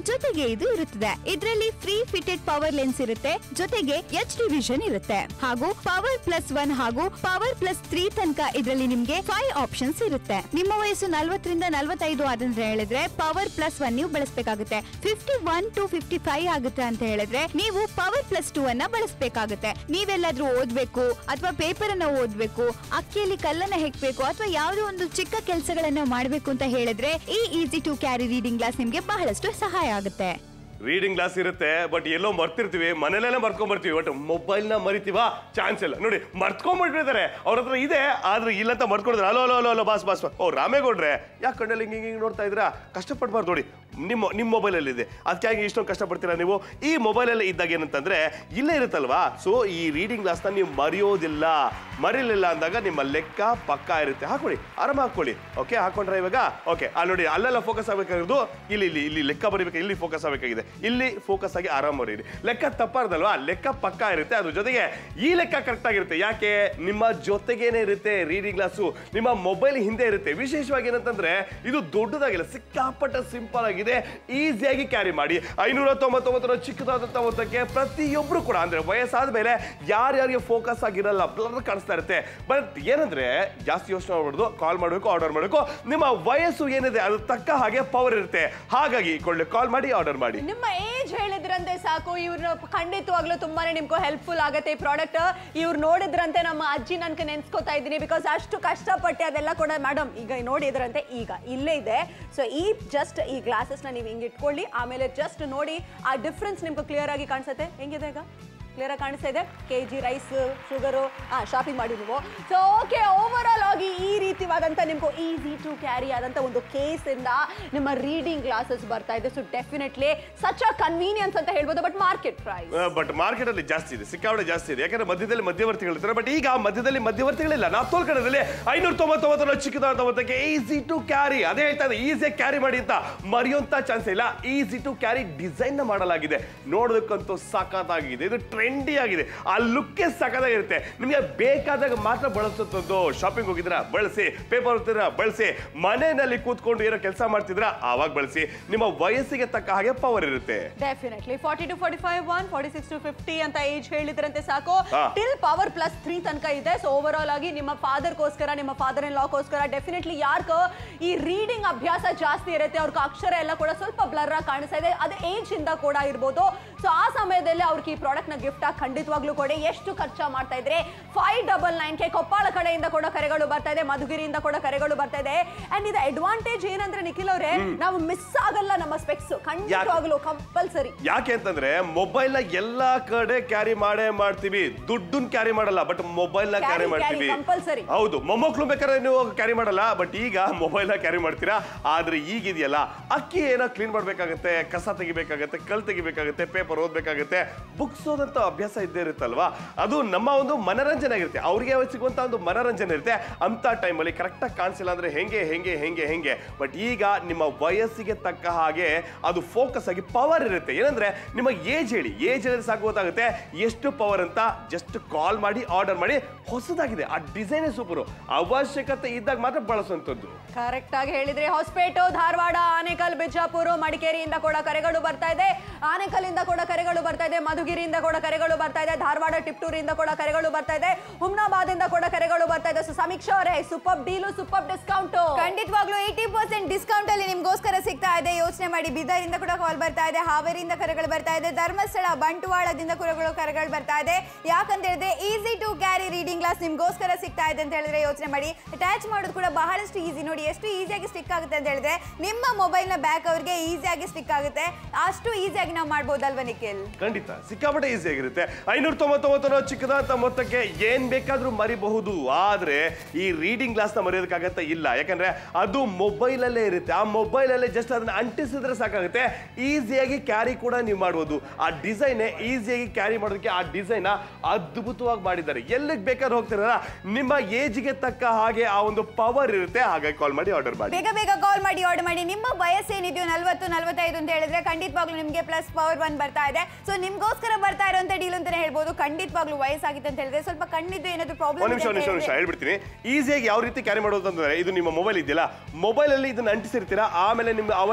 Speaker 1: ಜೊತೆಗೆ ಇದು ಇರುತ್ತದೆ ಇದರಲ್ಲಿ ಫ್ರೀ ಫಿಟೆಡ್ ಪವರ್ ಲೆನ್ಸ್ ಇರುತ್ತೆ ಜೊತೆಗೆ ಎಚ್ ಡಿ ವಿಷನ್ ಇರುತ್ತೆ ಹಾಗೂ ಪವರ್ ಪ್ಲಸ್ ಒನ್ ಹಾಗೂ ಪವರ್ ಪ್ಲಸ್ ತ್ರೀ ತನಕ ಇದರಲ್ಲಿ ನಿಮ್ಗೆ ಫೈವ್ ಆಪ್ಷನ್ಸ್ ಇರುತ್ತೆ ನಿಮ್ಮ ವಯಸ್ಸು ನಲ್ವತ್ತರಿಂದ ನಲ್ವತ್ತೈದು ಆದಂತ ಹೇಳಿದ್ರೆ ಪವರ್ ಪ್ಲಸ್ ಒನ್ ನೀವು ಬಳಸಬೇಕಾಗುತ್ತೆ fifty one to fifty five ಆಗುತ್ತೆ ಅಂತ ಹೇಳಿದ್ರೆ ನೀವು ಪವರ್ ಪ್ಲಸ್ ಟೂ ಅನ್ನ ಬಳಸಬೇಕಾಗುತ್ತೆ ನೀವೆಲ್ಲಾದ್ರೂ ಓದ್ಬೇಕು ಅಥವಾ ಪೇಪರ್ ಅನ್ನ ಓದ್ಬೇಕು ಅಕ್ಕಿಯಲ್ಲಿ ಕಲ್ಲನ್ನ ಹೆಕ್ಬೇಕು ಅಥವಾ ಯಾವುದೋ ಒಂದು ಚಿಕ್ಕ ಕೆಲಸಗಳನ್ನ ಮಾಡಬೇಕು ಅಂತ ಹೇಳಿದ್ರೆ ಈ easy to carry reading glass ನಿಮ್ಗೆ ಬಹಳಷ್ಟು ಸಹಾಯ ಆಗುತ್ತೆ
Speaker 2: ರೀಡಿಂಗ್ ಕ್ಲಾಸ್ ಇರುತ್ತೆ ಬಟ್ ಎಲ್ಲೋ ಮರ್ತಿರ್ತೀವಿ ಮನೇಲೆಲ್ಲ ಮರ್ಕೊಂಡ್ ಬರ್ತೀವಿ ಬಟ್ ಮೊಬೈಲ್ ನ ಮರಿತೀವಾ ಚಾನ್ಸ್ ಇಲ್ಲ ನೋಡಿ ಮರ್ತ್ಕೊಂಡ್ಬಿಟ್ಟಿರ್ತಾರೆ ಅವ್ರ ಹತ್ರ ಇದೆ ಆದ್ರೆ ಇಲ್ಲಂತ ಮರ್ಕೊಂಡಿದ್ರೆ hello hello hello hello boss boss ಓ ರಾಮೇಗೌಡ್ರೆ ಯಾಕೆ ಕಣ್ಣಲ್ಲಿ ಹಿಂಗೆ ಹಿಂಗೆ ನೋಡ್ತಾ ಇದ್ರಾ ಕಷ್ಟಪಡ್ಬಾರ್ದು ನೋಡಿ ನಿಮ್ಮ ನಿಮ್ಮ ಮೊಬೈಲಲ್ಲಿ ಇದೆ ಅದಕ್ಕಾಗಿ ಇಷ್ಟೊಂದು ಕಷ್ಟಪಡ್ತೀರಾ ನೀವು ಈ ಮೊಬೈಲಲ್ಲಿ ಇದ್ದಾಗ ಏನಂತಂದ್ರೆ ಇಲ್ಲೇ ಇರುತ್ತಲ್ವಾ ಸೊ ಈ ರೀಡಿಂಗ್ ಕ್ಲಾಸ್ನ ನೀವು ಮರೆಯೋದಿಲ್ಲ ಮರಿಲಿಲ್ಲ ಅಂದಾಗ ನಿಮ್ಮ ಲೆಕ್ಕ ಪಕ್ಕ ಇರುತ್ತೆ ಹಾಕೊಳ್ಳಿ ಆರಾಮ ಹಾಕೊಳ್ಳಿ ಓಕೆ ಹಾಕೊಂಡ್ರೆ ಇವಾಗ ಓಕೆ ಅಲ್ಲಿ ನೋಡಿ ಅಲ್ಲೆಲ್ಲ ಫೋಕಸ್ ಆಗಬೇಕಾಗಿರೋದು ಇಲ್ಲಿ ಇಲ್ಲಿ ಇಲ್ಲಿ ಲೆಕ್ಕ ಬರೀಬೇಕು ಇಲ್ಲಿ ಫೋಕಸ್ ಆಗಬೇಕಾಗಿದೆ ಇಲ್ಲಿ ಫೋಕಸ್ ಆಗಿ ಆರಾಮ ಬರೀರಿ ಲೆಕ್ಕ ತಪ್ಪಾರ್ದಲ್ವಾ ಲೆಕ್ಕ ಪಕ್ಕ ಇರುತ್ತೆ ಅದ್ರ ಜೊತೆಗೆ ಈ ಲೆಕ್ಕ ಕರೆಕ್ಟ್ ಆಗಿರುತ್ತೆ ಯಾಕೆ ನಿಮ್ಮ ಜೊತೆಗೇನೆ ಇರುತ್ತೆ ರೀಡಿಂಗ್ ಕ್ಲಾಸು ನಿಮ್ಮ ಮೊಬೈಲ್ ಹಿಂದೆ ಇರುತ್ತೆ ವಿಶೇಷವಾಗಿ ಏನಂತಂದ್ರೆ ಇದು ದೊಡ್ಡದಾಗಿಲ್ಲ ಸಿಕ್ಕಾಪಟ್ಟ ಸಿಂಪಲ್ ಆಗಿದೆ ಈಸಿಯಾಗಿ ಕ್ಯಾರಿ ಮಾಡಿ ಐನೂರ ತೊಂಬತ್ತೊಂಬತ್ತರ ಚಿಕ್ಕದಾದಂಥ ಮೊತ್ತಕ್ಕೆ ಪ್ರತಿಯೊಬ್ರು ಕೂಡ ಅಂದ್ರೆ ವಯಸ್ಸಾದ ಮೇಲೆ ಯಾರ್ಯಾರಿಗೆ ಫೋಕಸ್ ಆಗಿರಲ್ಲ ಬ್ಲರ್ ಕಾಣಿಸ್ತಾ ಇರುತ್ತೆ ಬಟ್ ಏನಂದ್ರೆ ಜಾಸ್ತಿ ಯೋಚನೆ ಮಾಡ್ಬಾರ್ದು ಕಾಲ್ ಮಾಡಬೇಕು ಆರ್ಡರ್ ಮಾಡಬೇಕು ನಿಮ್ಮ ವಯಸ್ಸು ಏನಿದೆ ಅದು ತಕ್ಕ ಹಾಗೆ ಪವರ್ ಇರುತ್ತೆ ಹಾಗಾಗಿ ಕೊಳ್ಳೆ ಕಾಲ್ ಮಾಡಿ ಆರ್ಡರ್ ಮಾಡಿ
Speaker 3: ನಿಮ್ಮ ಏಜ್ ಹೇಳಿದ್ರಂತೆ ಸಾಕು ಇವ್ರನ್ನ ಖಂಡಿತವಾಗ್ಲೂ ತುಂಬಾನೇ ನಿಮ್ಗೂ ಹೆಲ್ಪ್ಫುಲ್ ಆಗುತ್ತೆ ಈ ಪ್ರಾಡಕ್ಟ್ ಇವ್ರು ನೋಡಿದ್ರಂತೆ ನಮ್ಮ ಅಜ್ಜಿ ನನ್ಗೆ ನೆನ್ಸ್ಕೊತಾ ಇದ್ದೀನಿ ಬಿಕಾಸ್ ಅಷ್ಟು ಕಷ್ಟಪಟ್ಟೆ ಅದೆಲ್ಲ ಕೂಡ ಮೇಡಮ್ ಈಗ ನೋಡಿದ್ರಂತೆ ಈಗ ಇಲ್ಲೇ ಇದೆ ಸೊ ಈ ಜಸ್ಟ್ ಈ ಗ್ಲಾಸಸ್ನ ನೀವು ಹಿಂಗೆ ಇಟ್ಕೊಳ್ಳಿ ಆಮೇಲೆ ಜಸ್ಟ್ ನೋಡಿ ಆ ಡಿಫ್ರೆನ್ಸ್ ನಿಮ್ಗೆ ಕ್ಲಿಯರ್ ಆಗಿ ಕಾಣಿಸುತ್ತೆ ಹೆಂಗಿದೆ ಈಗ ಕ್ಲಿಯರ್ ಆಗಿ ಕಾಣಿಸ್ತಾ ಇದೆ ಕೆ ಜಿ ರೈಸ್ ಶುಗರು ಹಾಂ ಶಾಪಿಂಗ್ ಮಾಡಿ ನೀವು ಸೊ ಓಕೆ ಓವರ್ ಆಲ್ ಆಗಿ ಈ ರೀತಿವಾದಂಥ ನಿಮ್ಗೆ ಈಸಿ ಟು ಕ್ಯಾರಿ ಆದಂಥ ಒಂದು ಕೇಸಿಂದ ನಿಮ್ಮ ರೀಡಿಂಗ್ ಗ್ಲಾಸಸ್ ಬರ್ತಾ ಇದೆ so definitely such a convenience ಅಂತ ಹೇಳ್ಬೋದು but market price
Speaker 2: but market ಅಲ್ಲಿ ಜಾಸ್ತಿ ಇದೆ ಸಿಕ್ಕಾಪಟ್ಟೆ ಜಾಸ್ತಿ ಇದೆ ಯಾಕಂದ್ರೆ ಮಧ್ಯದಲ್ಲಿ ಮಧ್ಯವರ್ತಿಗಳಿರ್ತಾರೆ ಬಟ್ ಈಗ ಮಧ್ಯದಲ್ಲಿ ಮಧ್ಯವರ್ತಿಗಳಿಲ್ಲ ನಾವು ತೋಲ್ಕಡದಲ್ಲಿ ಐನೂರ ತೊಂಬತ್ತೊಂಬತ್ತರ ಚಿಕ್ಕದಾದ ಮೊತ್ತಕ್ಕೆ ಈಸಿ ಟು ಕ್ಯಾರಿ ಅದೇ ಹೇಳ್ತಾ ಇದೆ ಈಸಿಯಾಗಿ ಕ್ಯಾರಿ ಮಾಡಿ ಅಂತ ಮರೆಯುವಂತ ಚಾನ್ಸ್ ಇಲ್ಲ ಈಸಿ ಟು ಕ್ಯಾರಿ ಡಿಸೈನ್ ನ ಮಾಡಲಾಗಿದೆ ನೋಡೋದಕ್ಕಂತೂ ಸಖತ್ತಾಗಿದೆ ಇದು ಟ್ರೆಂಡಿ ಆಗಿದೆ ಆ ಲುಕ್ಕೇ ಸಖತ್ತಾಗಿರುತ್ತೆ ನಿಮಗೆ ಬೇಕಾದಾಗ ಮಾತ್ರ ಬಳಸುತ್ತದ್ದು ಶಾಪಿಂಗ್ ಹೋಗಿದ್ರ ಬಳಸಿ ಪೇಪರ್ ಓದ್ತಿದ್ರ ಬಳಸಿ ಮನೆಯಲ್ಲಿ ಕೂತ್ಕೊಂಡು ಏನೋ ಕೆಲಸ ಮಾಡ್ತಿದ್ರ ಆವಾಗ ಬಳಸಿ ನಿಮ್ಮ ವಯಸ್ಸಿಗೆ ತಕ್ಕ ಹಾಗೆ ಪವರ್ ಇರುತ್ತೆ
Speaker 3: definitely forty to forty five one forty six to fifty ಅಂತ ಏಜ್ ಹೇಳಿದ್ರಂತೆ ಸಾಕು
Speaker 2: ಹಾ.
Speaker 3: ಟಿಲ್ ಪವರ್ ಪ್ಲಸ್ ತ್ರೀ ತನಕ ಇದೆ ಸೊ ಓವರ್ ಆಲ್ ಆಗಿ ನಿಮ್ಮ ಫಾದರ್ಗೋಸ್ಕರ ನಿಮ್ಮ ಫಾದರ್ ಇನ್ ಲಾಗೋಸ್ಕರ ಡೆಫಿನೆಟ್ಲಿ ಯಾರ್ಗ ಈ ರೀಡಿಂಗ್ ಅಭ್ಯಾಸ ಜಾಸ್ತಿ ಇರುತ್ತೆ ಅವ್ರಿಗೆ ಅಕ್ಷರ ಎಲ್ಲ ಕೂಡ ಸ್ವಲ್ಪ ಬ್ಲರ್ ಆಗಿ ಕಾಣಿಸ್ತಾ ಇದೆ ಅದು ಏಜ್ ಇಂದ ಕೂಡ ಇರ್ಬೋದು ಸೊ ಆ ಸಮಯದಲ್ಲಿ ಅವ್ರಿಗೆ ಈ ಪ್ರಾಡಕ್ಟ್ ನ ಗಿಫ್ಟ್ ಆಗಿ ಖಂಡಿತವಾಗ್ಲೂ ಕೊಡಿ ಎಷ್ಟು ಖರ್ಚು ಮಾಡ್ತಾ ಇದ್ರೆ five double nine K Koppal ಕಡೆಯಿಂದ ಕೂಡ ಕರೆಗಳು ಬರ್ತಾ ಇದೆ ಮಧುಗಿರಿಯಿಂದ ಕೂಡ ಕರೆಗಳು ಬರ್ತಾ ಇದೆ ಅಂಡ್ ಇದು ಅಡ್ವಾಂಟೇಜ್ ಏನಂದ್ರೆ ನಿಖಿಲ್ ಅವರೇ ನಾವು ಮಿಸ್ ಆಗಲ್ಲ ನಮ್ಮ ಸ್ಪೆಕ್ಸ್ ಖಂಡಿತವಾಗ್ಲೂ ಕಂಪಲ್ಸರಿ
Speaker 2: ಯಾಕೆ ಅಂತಂದ್ರೆ ಮೊಬೈಲ್ ನ ಎಲ್ಲಾ ಕಡೆ ಕ್ಯಾರಿ ಮಾಡೇ ಮಾಡ್ತೀವಿ ದುಡ್ಡನ್ ಕ್ಯಾರಿ ಮಾಡಲ್ಲ ಬಟ್ ಮೊಬೈಲ್ ನ
Speaker 3: Carry,
Speaker 2: ಕ್ಯಾರಿ
Speaker 3: carry,
Speaker 2: ಮಾಡ್ತೀವಿ
Speaker 3: compulsory.
Speaker 2: ಹೌದು ಮೊಮ್ಮಕ್ಳು ಬೇಕಾದ್ರೆ ನೀವು ಕ್ಯಾರಿ ಮಾಡಲ್ಲ ಬಟ್ ಈಗ ಮೊಬೈಲ್ ನ ಕ್ಯಾರಿ ಮಾಡ್ತೀರಾ ಆದ್ರೆ ಈಗಿದೆಯಲ್ಲ ಅಕ್ಕಿ ಏನೋ ಕ್ಲೀನ್ ಮಾಡ್ಬೇಕಾಗತ್ತೆ ಕಸ ತೆಗಿಬೇಕಾಗತ್ತೆ ಕಲ್ ತೆಗಿಬೇಕಾಗತ್ತೆ ಪೇಪರ್ ಓದ್ಬೇಕಾಗತ್ತೆ ಬುಕ್ಸ್ ಓದಂತ ಅಭ್ಯಾಸ ಇದ್ದೇ ಇರುತ್ತಲ್ವಾ ಅದು ನಮ್ಮ ಒಂದು ಮನರಂಜನೆ ಆಗಿರುತ್ತೆ ಅವ್ರಿಗೆ ಸಿಗುವಂತ ಒಂದು ಮನರಂಜನೆ ಇರುತ್ತೆ ಅಂತ ಟೈಮಲ್ಲಿ ಕರೆಕ್ಟಾಗಿ ಕಾಣಿಸಿಲ್ಲ ಅಂದ್ರೆ ಹೆಂಗೆ ಹೆಂಗೆ ಹೆಂಗೆ ಹೆಂಗೆ ಬಟ್ ಈಗ ನಿಮ್ಮ ವಯಸ್ಸಿಗೆ ತಕ್ಕ ಹಾಗೆ ಅದು ಫೋಕಸ್ ಆಗಿ ಪವರ್ ಇರುತ್ತೆ ಏನಂದ್ರೆ ನಿಮ್ಮ ಏಜ್ ಹೇಳಿ ಏಜ್ ಹೇಳಿದ್ರೆ ಸಾಕು ಗೊತ್ತಾಗುತ್ತೆ ಎಷ್ಟು ಪವರ್ ಅಂತ ಜಸ್ಟ್ ಕಾಲ್ ಮಾಡಿ ಆರ್ಡರ್ ಮಾಡಿ ಹೊಸದಾಗಿದೆ ಆ ಡಿಸೈನ್ ಸೂಪರು ಅವಶ್ಯಕತೆ ಇದ್ದಾಗ ಮಾತ್ರ ಬಳಸುವಂಥದ್ದು
Speaker 3: ಕರೆಕ್ಟ್ ಆಗಿ ಹೇಳಿದ್ರೆ ಹೊಸಪೇಟು ಧಾರವಾಡ ಆನೇಕಲ್ ಬಿಜಾಪುರ ಮಡಿಕೇರಿಯಿಂದ ಕೂಡ ಕರೆಗಳು ಬರ್ತಾ ಇದೆ ಆನೇಕಲ್ಲಿಂದ ಕೂಡ ಕರೆಗಳು ಬರ್ತಾ ಇದೆ ಮಧುಗಿರಿಯಿಂದ ಕೂಡ ಕರೆಗಳು ಬರ್ತಾ ಇದೆ ಧಾರವಾಡ ಟಿಪ್ಟೂರಿಂದ ಕೂಡ ಕರೆಗಳು ಬರ್ತಾ ಇದೆ ಹುಮ್ನಾಬಾದಿಂದ ಕೂಡ ಕರೆಗಳು ಬರ್ತಾ ಇದೆ ಸೊ ಸಮೀಕ್ಷಾ ಅವರೇ ಸೂಪರ್ ಡೀಲು ಸೂಪರ್ ಡಿಸ್ಕೌಂಟ್
Speaker 4: ಖಂಡಿತವಾಗ್ಲೂ ಏಯ್ಟಿ ಪರ್ಸೆಂಟ್ ಡಿಸ್ಕೌಂಟ್ ಅಲ್ಲಿ ನಿಮ್ಗೋಸ್ಕರ ಸಿಗ್ತಾ ಇದೆ ಯೋಚನೆ ಮಾಡಿ ಬೀದರಿಂದ ಕೂಡ ಕಾಲ್ ಬರ್ತಾ ಇದೆ ಹಾವೇರಿಯಿಂದ ಕರೆಗಳು ಬರ್ತಾ ಇದೆ ಧರ್ಮಸ್ಥಳ ಬಂಟ್ವಾಳದಿಂದ ಕೂಡ ಕರೆಗಳು ಬರ್ತಾ ಇದೆ ಯಾಕಂತ ಹೇಳಿದ್ರೆ easy to carry reading glass ನಿಮ್ಗೋಸ್ಕರ ಸಿಗ್ತಾ ಇದೆ ಅಂತ ಹೇಳಿದ್ರೆ ಯೋಚನೆ ಮಾಡಿ ಅಟ್ಯಾಚ್ ಮಾಡೋದು ಕೂಡ ಬಹಳಷ್ಟು ಈಸಿ ನೋಡಿ ಎಷ್ಟು ಈಸಿಯಾಗಿ ಸ್ಟಿಕ್ ಆಗುತ್ತೆ ಅಂತ ಹೇಳಿದ್ರೆ ನಿಮ್ಮ ಮೊಬೈಲ್ನ ಬ್ಯಾಕ್ ಅವ್ರಿಗೆ ಈಸಿಯಾಗಿ ಸ್ಟಿಕ್ ಆಗುತ್ತೆ ಅಷ್ಟು ಈಸಿಯಾಗಿ ನಾವು ಮಾಡ್ಬೋದಲ್ವಾ ನಿಖಿಲ್
Speaker 2: ಖಂಡಿತ ಸಿಕ್ಕಾಪಟ್ಟೆ ಈಸಿ ಆಗಿರುತ್ತೆ ಐನೂರ ತೊಂಬತ್ತೊಂಬತ್ತರ ಚಿಕ್ಕದಾದಂತ ಮೊತ್ತಕ್ಕೆ ಏನ್ ಬೇಕಾದ್ರೂ ಮರಿಬಹುದು ಆದ್ರೆ ಈ ರೀಡಿಂಗ್ ಗ್ಲಾಸ್ ನ ಮರೆಯೋದಕ್ಕಾಗತ್ತೆ ಇಲ್ಲ ಯಾಕಂದ್ರೆ ಅದು ಮೊಬೈಲ್ ಅಲ್ಲೇ ಇರುತ್ತೆ ಆ ಮೊಬೈಲ್ ಅಲ್ಲೇ ಜಸ್ಟ್ ಅದನ್ನ ಅಂಟಿಸಿದ್ರೆ ಸಾಕಾಗುತ್ತೆ ಈಸಿಯಾಗಿ ಕ್ಯಾರಿ ಕೂಡ ನೀವು ಮಾಡ್ಬೋದು ಆ ಡಿಸೈನ್ ಈಸಿಯಾಗಿ ಕ್ಯಾರಿ ಮಾಡೋದಕ್ಕೆ ಆ ಡಿಸೈನ್ ಅದ್ಭುತವಾಗಿ ಮಾಡಿದ್ದಾರೆ ಎಲ್ಲಿಗೆ ಬೇಕಾದ್ರೂ ಹೋಗ್ತಿರಲ್ಲ ನಿಮ್ಮ ಏಜ್ಗೆ ತಕ್ಕ ಹಾಗೆ ಆ ಒಂದು ಪವರ್ ಇರುತ್ತೆ ಹಾಗಾಗಿ ಕಾಲ್ ಮಾಡಿ ಆರ್ಡರ್ ಮಾಡಿ
Speaker 4: ಬೇಗ ಬೇಗ ಕಾಲ್ ಮಾಡಿ ಆರ್ಡರ್ ಮಾಡಿ ನಿಮ್ಮ ವಯಸ್ಸೇನಿದೆಯೋ ನಲ್ವತ್ತು ನಲ್ವತ್ತೈದು ಅಂತ ಹೇಳಿದ್ರೆ ಖಂಡಿತವಾಗ್ಲೂ ನಿಮಗೆ ಪ್ಲಸ್ ಪವರ್ ಒನ್ ಬರ್ತಾ ಇದೆ ಸೊ ನಿಮ್ಗೋಸ್ಕರ ಬರ್ತಾ ಇರೋಂಥ ಡೀಲ್ ಅಂತಾನೆ ಹೇಳ್ಬೋದು ಖಂಡಿತವಾಗ್ಲೂ ವಯಸ್ಸಾಗಿತ್ತು ಅಂತ ಹೇಳಿದ್ರೆ ಸ್ವಲ್ಪ ಕಣ್ಣಿದ್ದು ಏನಾದ್ರು
Speaker 2: ಒಂದ್ ನಿಮಿಷ ಒಂದ್ ನಿಮಿಷ ಒಂದ್ ನಿಮಿಷ
Speaker 4: ಪ್ರಾಬ್ಲಮ್
Speaker 2: ಹೇಳ್ಬಿಡ್ತೀನಿ ಈಸಿಯಾಗಿ ಯಾವ ರೀತಿ ಕ್ಯಾರಿ ಮಾಡೋದು ಅಂತಂದ್ರೆ ಇದು ನಿಮ್ಮ ಮೊಬೈಲ್ ಇದೆಯಲ್ಲ ಮೊಬೈಲ್ ಅಲ್ಲಿ ಇದನ್ನ ಅಂಟಿಸಿರ್ತೀರಾ ಆಮೇಲೆ ನಿಮ್ಮ ಅವಶ್ಯ